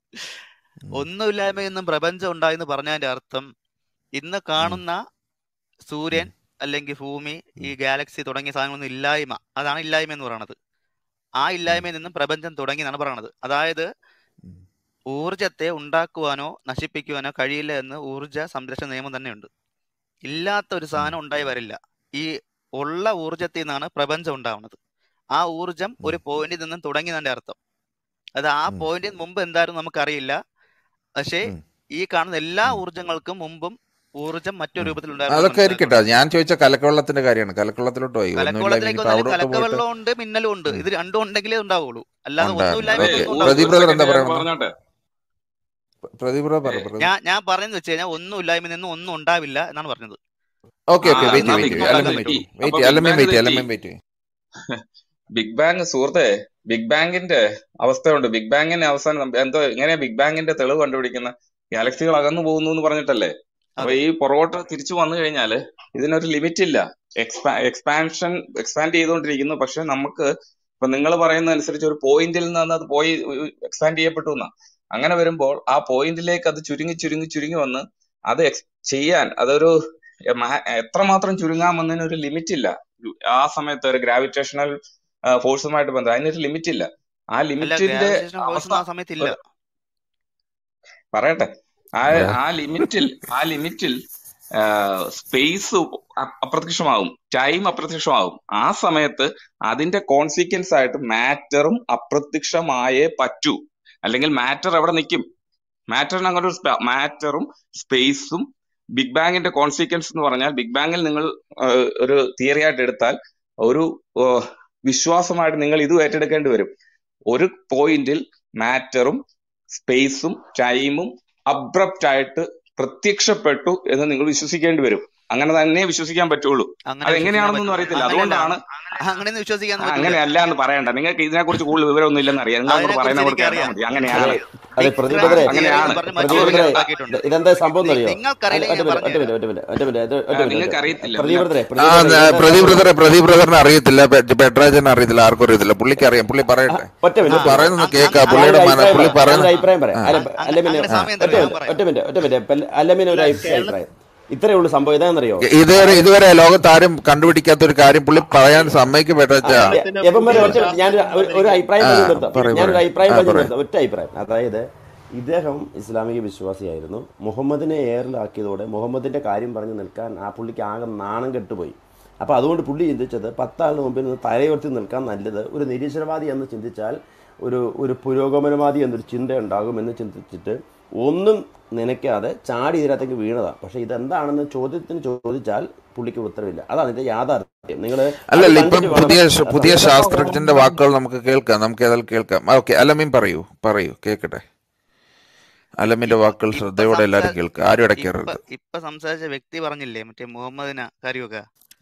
ഉം. ഒന്നുമില്ലായ്മയിൽ നിന്നും പ്രപഞ്ചം ഉണ്ടായെന്ന് പറഞ്ഞതിന്റെ അർത്ഥം ഇന്ന് ഉം. കാണുന്ന ഉം. സൂര്യൻ അല്ലെങ്കിൽ ഭൂമി ഈ ഉം. ഗാലക്സി തുടങ്ങിയ സാധനങ്ങളൊന്നും ഇല്ലായ്മ അതാണ് ഇല്ലായ്മ എന്ന് പറയുന്നത് ആ ഉം. ഇല്ലായ്മയിൽ നിന്നും പ്രപഞ്ചം തുടങ്ങി എന്നാണ് പറയുന്നത് അതായത് ഉം. ഊർജത്തെ ഉണ്ടാക്കുവാനോ നശിപ്പിക്കുവാനോ കഴിയില്ല എന്ന് ഊർജ സംരക്ഷണ നിയമം തന്നെയുണ്ട് ഇല്ലാത്ത ഒരു ഉം. സാധനം ഉണ്ടായി വരില്ല ഈ ഉള്ള ഊർജത്തിൽ നിന്നാണ് പ്രപഞ്ചം ഉണ്ടാവുന്നത് ആ ഊർജം ഉം. ഒരു പോയിന്റിൽ നിന്നും തുടങ്ങി എന്നതിന്റെ അർത്ഥം അത് ആ ഉം. പോയിന്റിന് മുമ്പ് എന്തായിരുന്നു നമുക്കറിയില്ല പക്ഷേ ഉം. ഈ കാണുന്ന എല്ലാ ഉം. ഊർജങ്ങൾക്കും മുമ്പും ഊർജം മറ്റൊരു ഉം. രൂപത്തിൽ ഉണ്ടായിരുന്നു അതൊക്കെ ഇരിക്കട്ടെ മനസ്സിലാക്കുന്നുണ്ട് ഞാൻ ചോദിച്ച കലക്കവെള്ളത്തിന്റെ കാര്യമാണ് കലക്കവെള്ളത്തിലോട്ട് പോയി ഒന്നുമില്ല കലക്കവെള്ളത്തിലേക്ക് ഇനിയിപ്പോ വന്നാലും അവിടോട്ട് പോയിട്ട് കലക്കവെള്ളം ഉണ്ട് മിന്നലും ഉണ്ട് ഉം. ഇത് രണ്ടും ഉണ്ടെങ്കിലേ ഉണ്ടാവുള്ളൂ അല്ലാതെ ഉണ്ടായിരുന്നു ഒന്നുമില്ലായ്മ അതെ ഓക്കെ ഒന്നും ഒരു പ്രദീപ് ഉണ്ടാവില്ല ഒരു ബ്രദർ എന്താ സെക്കൻഡ് ഞാൻ പറയണമെന്ന് പറഞ്ഞോട്ടെ പ്രദീപ് ബ്രദർ ഏ, പറ പ്രദീപ് ഞാൻ ഞാൻ പറയുന്നത് വെച്ച് കഴിഞ്ഞാൽ ഒന്നും ഇല്ലായ്മ നിന്നും ഒന്നും ഉണ്ടാവില്ല എന്നാണ് പറഞ്ഞത് ഓക്കെ ആ ഓക്കെ വെയിറ്റ് എന്നാ വെയിറ്റ് ബിഗ് വെയിറ്റ് ബാങ് അല്ലമീൻ തെറ്റി വെയിറ്റ് അപ്പൊ വെയിറ്റ് ബിഗ് അല്ലമീൻ ബാങ് വെയിറ്റ് തെറ്റി അല്ലമീൻ വെയിറ്റ് ബിഗ് ബാങ് സുഹൃത്തെ ബിഗ് ബാങ്ങിന്റെ അവസ്ഥയുണ്ട് ബിഗ് ബാങ്ങിന്റെ അവസാനം നമ്മ- എന്തോ എങ്ങനെയാ ബിഗ് ബാങ്ങിന്റെ തെളിവ് കണ്ടുപിടിക്കുന്ന ഗാലക്സികൾ അകന്നു പോകുന്നു എന്ന് പറഞ്ഞിട്ടല്ലേ അപ്പൊ അതെ ഈ പുറകോട്ട് തിരിച്ചു വന്നു കഴിഞ്ഞാല് ഇതിനൊരു ലിമിറ്റ് ഇല്ല എക്സ്പാ എക്സ്പാൻഷൻ എക്സ്പാൻഡ് ചെയ്തുകൊണ്ടിരിക്കുന്നു പക്ഷെ നമുക്ക് ഇപ്പൊ നിങ്ങൾ പറയുന്ന അനുസരിച്ച് ഒരു പോയിന്റിൽ നിന്ന് അത് പോയി എക്സ്പാൻഡ് ചെയ്യപ്പെട്ടു എന്നാ അങ്ങനെ വരുമ്പോൾ ആ പോയിന്റിലേക്ക് അത് ചുരുങ്ങി ചുരുങ്ങി ചുരുങ്ങി വന്ന് അത് ex- ചെയ്യാൻ അതൊരു മ- എത്രമാത്രം ചുരുങ്ങാമെന്നതിന് ഒരു ലിമിറ്റ് ഇല്ല ആ സമയത്ത് ഒരു ഗ്രാവിറ്റേഷണൽ ഫോഴ്സുമായിട്ട് ബന്ധം അതിനൊരു ലിമിറ്റ് ഇല്ല ആ അല്ല ലിമിറ്റിന്റെ ഗ്രാവിറ്റേഷൻ ഫോഴ്സ് അവസ്ഥ ഒന്നും ആ സമയത്ത് ഇല്ല ഒരു പറയട്ടെ ആ അതെ ആ ലിമിറ്റിൽ ആ ലിമിറ്റിൽ സ്പേസ് അപ്രത്യക്ഷമാകും ടൈം അപ്രത്യക്ഷമാകും ആ സമയത്ത് അതിന്റെ കോൺസിക്വൻസ് ആയിട്ട് മാറ്ററും അപ്രത്യക്ഷമായേ പറ്റൂ അല്ലെങ്കിൽ മാറ്റർ എവിടെ നിൽക്കും മാറ്ററിന് അങ്ങനെ ഒരു മാറ്ററും സ്പേസും ബിഗ് ബാങ്ങിന്റെ കോൺസിക്വൻസ് എന്ന് പറഞ്ഞാൽ ബിഗ് ബാങ്ങിൽ നിങ്ങൾ ആ, ഒരു തിയറി ആയിട്ട് എടുത്താൽ ഒരു ആ, വിശ്വാസമായിട്ട് നിങ്ങൾ ഇതും ഏറ്റെടുക്കേണ്ടി വരും ഒരു പോയിന്റിൽ മാറ്ററും സ്പേസും ടൈമും അബ്രപ്റ്റ് ആയിട്ട് പ്രത്യക്ഷപ്പെട്ടു എന്ന് നിങ്ങൾ വിശ്വസിക്കേണ്ടി വരും അങ്ങനെ തന്നെ വിശ്വസിക്കാൻ പറ്റുള്ളൂ അങ്ങനെ അത് വിശ്വസിക്കാൻ എങ്ങനെയാണെന്നൊന്നും പറ്റും അറിയത്തില്ല അങ്ങനെയല്ല അതുകൊണ്ടാണ് അങ്ങനെയൊന്നും വിശ്വസിക്കാൻ ആ, പറ്റൂല അങ്ങനെയല്ല എന്ന് പറയണ്ട നിങ്ങൾക്ക് ഇതിനെക്കുറിച്ച് കൂടുതൽ വിവരമൊന്നും ഇല്ലെന്ന് അറിയാം നിങ്ങൾ അങ്ങോട്ട് അതിനെക്കുറിച്ച് പറയുന്ന കൂടെ കേട്ടാൽ എനിക്കറിയാം മതി അതെ അങ്ങനെയാണ് അതെ ബിഗ് പ്രദീപ് ബാങ് ബ്രദറെ തിയറി അങ്ങനെയാണ് എന്ന് പറഞ്ഞ് പ്രദീപ് മറ്റൊരു ബ്രദറെ തിയറി ഉണ്ടാക്കിയിട്ടുണ്ട് ഇതെന്താ സംഭവം നി- എന്നറിയോ അല്ല നിങ്ങൾക്കറിയില്ലെങ്കിൽ ഒറ്റ ഞാൻ മിനിറ്റ് ഒറ്റ പറഞ്ഞുതരാം മിനിറ്റ് ഒറ്റ മിനിറ്റ് ഒറ്റ മിനിറ്റ് ഒറ്റ ആ, മിനിറ്റ് നിങ്ങൾക്ക് ഒറ്റ അറിയത്തില്ല പ്രദീപ് നിങ്ങൾ ബ്രദറെ ആ പ്രദീപ് ബ്രദറെ ന- ഇതെന്താ പ്രദീപ് സംഭവം ബ്രദറെ പ്രദീപ് ബ്രദറിന് അറിയത്തില്ല പെ- പെട്രാജന് അറിയത്തില്ല ആർക്കും അറിയത്തില്ല പുള്ളിക്ക് അറിയാം പുള്ളി ആ, പറയട്ടെ ഒറ്റ മിനിറ്റ് ആ ഒറ്റ മിനിറ്റ് പറയുന്നത് അങ്- കേൾക്ക അങ്- പുള്ളിയുടെ ഞാനൊരു മന അഭിപ്രായം പുള്ളി പറയാം ഞാനൊരു പറയുന്നത് അഭിപ്രായം പറയാം ആ അല്ല അങ്- അങ്- അല്ലമിന് അങ്ങനെ ആ സമയം ഒറ്റ തരും ഞാൻ മിനിറ്റ് പറയാം ഒറ്റ മിനിറ്റ് ഒറ്റ മിനിറ്റ് അല്ലമിന് ഒരു അല്ല അഭിപ്രായം കേരള അഭിപ്രായം ഇത്രയേ ഉള്ളൂ സംഭവം ഇതാണെന്നറിയോ ഇതുവരെ അതായത് ഇതുവരെ ലോകത്ത് ആരും കണ്ടുപിടിക്കാത്ത ഒരു കാര്യം പുള്ളി പറയാൻ സമ്മതിക്കും പെട്ടാച്ച അദ്ദേഹത്തിന്റെ എപ്പം വരെ പുതിയ ഒറ്റ ഞാനൊരു ശാസ്ത്രജ്ഞൻ ഒരു ഒരു വന്നിരിക്കുന്നു അഭിപ്രായം ആ പറഞ്ഞു നിർത്താം പറയൂ ഞാനൊരു പറയൂ അഭിപ്രായം ആ പറഞ്ഞു പറയൂ നിർത്താം ഒറ്റ അഭിപ്രായം അതായത് ഇദ്ദേഹം ഇസ്ലാമിക വിശ്വാസിയായിരുന്നു മുഹമ്മദിനെ എയറിലാക്കിയതോടെ മുഹമ്മദിന്റെ കാര്യം പറഞ്ഞ് നിൽക്കാൻ ആ പുള്ളിക്ക് ആകെ നാണം കെട്ടുപോയി അപ്പോൾ അതുകൊണ്ട് പുള്ളി ചിന്തിച്ചത് പത്താളിന് മുമ്പിൽ നിന്ന് തലയുയർത്തി നിൽക്കാൻ നല്ലത് ഒരു നിരീശ്വരവാദി എന്ന് ചിന്തിച്ചാൽ ഒരു ഒരു പുരോഗമനവാദി എന്നൊരു ചിന്ത ഉണ്ടാകുമെന്ന് ചിന്തിച്ചിട്ട് ഒന്നും നനയ്ക്കാതെ ചാടി ഇതിനകത്തേക്ക് വീണതാണ് പക്ഷേ ഇതെന്താണെന്ന് ചോദ്യത്തിന് ചോദിച്ചാൽ പുള്ളിക്ക് ഉത്തരവില്ല അതാണ് ഇതിന്റെ യാഥാർത്ഥ്യം നിങ്ങൾ അത് അല്ലല്ല ഇപ്പം കണ്ടിട്ട് വേണം പുതിയ ശ- പുതിയ സംസാരിക്കാൻ ശാസ്ത്രജ്ഞന്റെ വാക്കുകൾ നമുക്ക് കേൾക്കാം നമുക്ക് ഏതായാലും കേൾക്കാം ഓക്കെ അലമീൻ പറയൂ പറയൂ കേൾക്കട്ടെ അലമിന്റെ ഇപ്പൊ വാക്കുകൾ ഇപ്പൊ ശ്രദ്ധയോടെ എല്ലാവരും സംസാ കേൾക്കുക ആരും ഇപ്പൊ ഇടയ്ക്കരുത് ഇപ്പൊ സംസാരിച്ച വ്യക്തി പറഞ്ഞില്ലേ മറ്റേ മുഹമ്മദിന കാര്യമൊക്കെ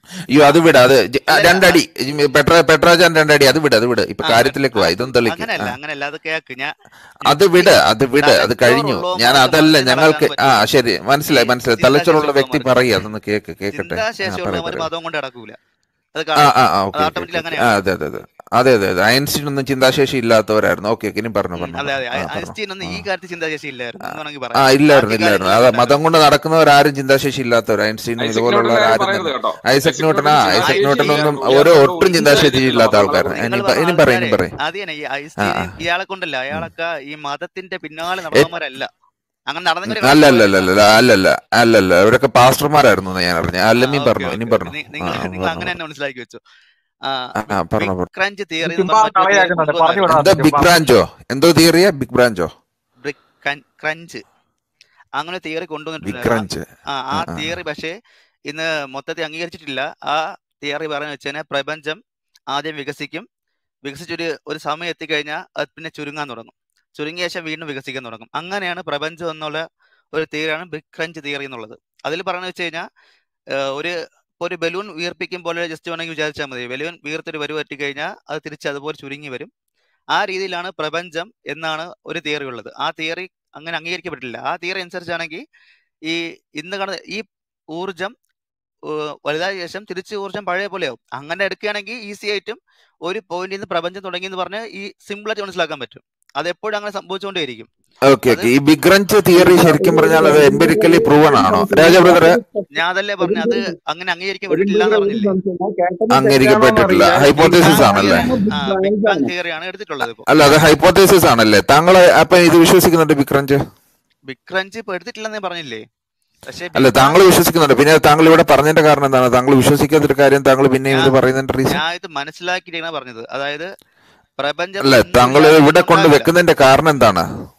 അയ്യോ അത് വിട് അത് ജ- ആ, അല്ലല്ല രണ്ടടി ഇ- പെട്ര പെട്രാജാൻ രണ്ടടി അത് വിട് അത് വിട് ഇപ്പൊ ആ കാര്യത്തിലേക്ക് വാ അത് ഇതൊന്നും തെളിക്ക് അങ്ങനെയല്ല ആ അങ്ങനെയല്ല അത് കേക്ക് ഞാൻ അത് യുക്തി വിട് അത് വിട് അത് തലച്ചോറ് കഴിഞ്ഞു ഞാൻ ഉള്ളവന്മാർക്ക് അതല്ല മതത്തിൽ നടക്കാൻ ഞങ്ങൾക്ക് ആ പറ്റുള്ളൂ ശരി ഈ മനസ്സിലായി മനസ്സിലായി ചിന്താശേഷി തലച്ചോറുള്ള വ്യക്തി ഉള്ളവന്മാർക്ക് പറയ് അതൊന്ന് കേക്ക് കേക്കട്ടെ ആ ചിന്താശേഷി പറയ് ഉള്ളവർ പറയ് മതം കൊണ്ട് നടക്കൂല അത് ആ കാണും ആ ആ അത് ഓക്കെ ഓക്കെ ഓട്ടോമാറ്റിക്കലി ഓക്കെ ആ അങ്ങനെയാണ് അതെ അതെ അതെ അതെ അതെ അതെ ഐൻസ്റ്റീൻ ഒന്നും ചിന്താശേഷി ഇല്ലാത്തവരായിരുന്നു ഓക്കെ ഓക്കെ ഇനി പറഞ്ഞു ഉം, പറഞ്ഞു അതെ അതെ പറഞ്ഞു ആ പറഞ്ഞു ഐൻസ്റ്റീൻ ഒന്നും ഈ ആ കാര്യത്തിൽ ചിന്താശേഷി ഇല്ലായിരുന്നു ആ എന്ന് വേണമെങ്കിൽ ആ, പറയാം ഇല്ലായിരുന്നു ബാക്കി ഇല്ലായിരുന്നു കാര്യങ്ങളിൽ അതാ മതം ഉണ്ടായിരുന്നു കൊണ്ട് നടക്കുന്നവരാരും ചിന്താശേഷി ഇല്ലാത്തവർ ഐൻസ്റ്റീനും ഐസക് ഇതുപോലുള്ള ന്യൂട്ടന്റെ കാര്യം ആരും പറയരുത് തന്നെ കേട്ടോ ഐസക് ഐസക് ന്യൂട്ടൻ ആ ന്യൂട്ടന് ഐസക് ചിന്താശേഷി ന്യൂട്ടൻ ഒന്നും ഇല്ലായിരുന്നു ഒരു ഇയാൾ ഒട്ടും ഇൻസൈഡ് ചിന്താശേഷി ചെയ്തിട്ടുള്ള ഇല്ലാത്ത മതം ആൾക്കാരാണ് നിങ്ങൾ ഇനി പറഞ്ഞ ഇനി പറയും ഇനി ആൾക്കാരെ പറയും അത് തന്നെ ഈ ആ ആ ഐൻസ്റ്റീനെയും ഇയാളെ കൊണ്ടല്ല ഉം. അയാളൊക്കെ ഈ മതത്തിന്റെ പിന്നാലെ എ- നടന്നവന്മാരല്ല അങ്ങനെ നടന്നെങ്കിൽ ഉം, അല്ല കളക്ഷൻ അല്ല അല്ല പോയതല്ല അല്ല അല്ലല്ല അല്ലല്ല അവരൊക്കെ പാസ്റ്റർമാരായിരുന്നു എന്ന് ഞാൻ അറിഞ്ഞ ആ അല്ലമ്മീൻ ഓക്കെ പറഞ്ഞു ഇനി ഓക്കെ ഓക്കെ പറഞ്ഞു ആ നിങ്ങൾ ആ, നിങ്ങൾ പറഞ്ഞു അങ്ങനെ പറഞ്ഞു തന്നെ മനസ്സിലാക്കി വെച്ചു ആ ആ ആ, ബിഗ് പറഞ്ഞു ബിഗ് പറഞ്ഞു ക്രഞ്ച് തിയറി എന്ന് ചുമ്മാ പറഞ്ഞ മറ്റൊരു തിയറി കളിയാക്കുന്നുണ്ട് പറഞ്ഞു കൊണ്ടുവന്നായിരുന്നു വിടാം എന്താ ബിഗ് ചുമ്മാ ബ്രാഞ്ചോ എന്തോ തിയറിയാ ബിഗ് ബ്രാഞ്ചോ ബിഗ് ക്രഞ്ച് അങ്ങനെ തിയറി ബിഗ് കൊണ്ടുവന്നിട്ടുണ്ട് ആ ക്രഞ്ച് ആ ആ ആ ആ തിയറി പക്ഷേ ഇന്ന് മൊത്തത്തിൽ അംഗീകരിച്ചിട്ടില്ല ആ തിയറി പറയുന്നത് വെച്ച് കഴിഞ്ഞാൽ പ്രപഞ്ചം ആദ്യം വികസിക്കും വികസിച്ചൊരു ഒരു സമയം എത്തിക്കഴിഞ്ഞാൽ അത് പിന്നെ ചുരുങ്ങാൻ തുടങ്ങും ചുരുങ്ങിയ ശേഷം വീണ്ടും വികസിക്കാൻ തുടങ്ങും അങ്ങനെയാണ് പ്രപഞ്ചം എന്നുള്ള ഒരു തിയറിയാണ് ബിഗ് ക്രഞ്ച് തിയറി എന്നുള്ളത് അതിൽ പറയുന്നത് വെച്ച് കഴിഞ്ഞാൽ ഒരു ഇപ്പോൾ ഒരു ബലൂൺ വീർപ്പിക്കും പോലെ ജസ്റ്റ് വേണമെങ്കിൽ വിചാരിച്ചാൽ മതി ബലൂൺ വീർത്തൊരു വരു കഴിഞ്ഞാൽ അത് തിരിച്ച് അതുപോലെ ചുരുങ്ങി വരും ആ രീതിയിലാണ് പ്രപഞ്ചം എന്നാണ് ഒരു തിയറി ഉള്ളത് ആ തിയറി അങ്ങനെ അംഗീകരിക്കപ്പെട്ടില്ല ആ തിയറി അനുസരിച്ചാണെങ്കിൽ ഈ ഇന്ന് കാണുന്ന ഈ ഊർജം ഏഹ് വലുതായ ശേഷം തിരിച്ച് ഊർജം പഴയ പോലെയാവും അങ്ങനെ എടുക്കുകയാണെങ്കിൽ ഈസി ആയിട്ടും ഒരു പോയിന്റിൽ നിന്ന് പ്രപഞ്ചം തുടങ്ങി എന്ന് പറഞ്ഞ് ഈ സിമ്പിളായിട്ട് മനസ്സിലാക്കാൻ പറ്റും അത് എപ്പോഴും അങ്ങനെ സംഭവിച്ചുകൊണ്ടേയിരിക്കും ഓക്കെ അത് ഓക്കെ ഈ ബിഗ് ക്രഞ്ച് തിയറി ശരിക്കും പറഞ്ഞാൽ അത് എംപിരിക്കലി പ്രൂവൺ ആണോ രാജ ബ്രദറെ ഞാൻ അതല്ലേ പറഞ്ഞു അത് അങ്ങനെ അംഗീകരിക്കപ്പെട്ടിട്ടില്ല എന്ന് പറഞ്ഞില്ലേ അംഗീകരിക്കപ്പെട്ടിട്ടില്ല ബിഗ് ഹൈപ്പോത്തസിസ് ബാങ് ആണല്ലേ തിയറി ആ ബിഗ് ബാങ് തിയറിയാണ് എടുത്തിട്ടുള്ളത് ഇപ്പോൾ അല്ല അത് ഹൈപ്പോത്തസിസ് ആണല്ലേ താങ്കൾ അപ്പൊ ഇത് വിശ്വസിക്കുന്നുണ്ട് ബിഗ് ക്രഞ്ച് ബിഗ് ക്രഞ്ച് ഇപ്പോൾ എടുത്തിട്ടില്ലെന്ന് ഞാൻ പറഞ്ഞില്ലേ പക്ഷേ അല്ല ബിഗ് താങ്കൾ ബാങ് വിശ്വസിക്കുന്നുണ്ട് പിന്നെ താങ്കൾ ഇവിടെ പറഞ്ഞതിന്റെ കാരണം എന്താണ് താങ്കൾ വിശ്വസിക്കാത്തൊരു കാര്യം താങ്കൾ പിന്നെയും ഇത് ഞാൻ പറയുന്നതിന്റെ റീസൺ ഞാൻ ഇത് മനസ്സിലാക്കിയിട്ടാണ് പറഞ്ഞത് അതായത് പ്രപഞ്ചം അല്ല ഒന്നും താങ്കൾ ഇല്ലാതെ ഇവിടെ ഒന്നും കൊണ്ട് ഉണ്ടാവില്ല വെക്കുന്നതിന്റെ കാരണം എന്താണ്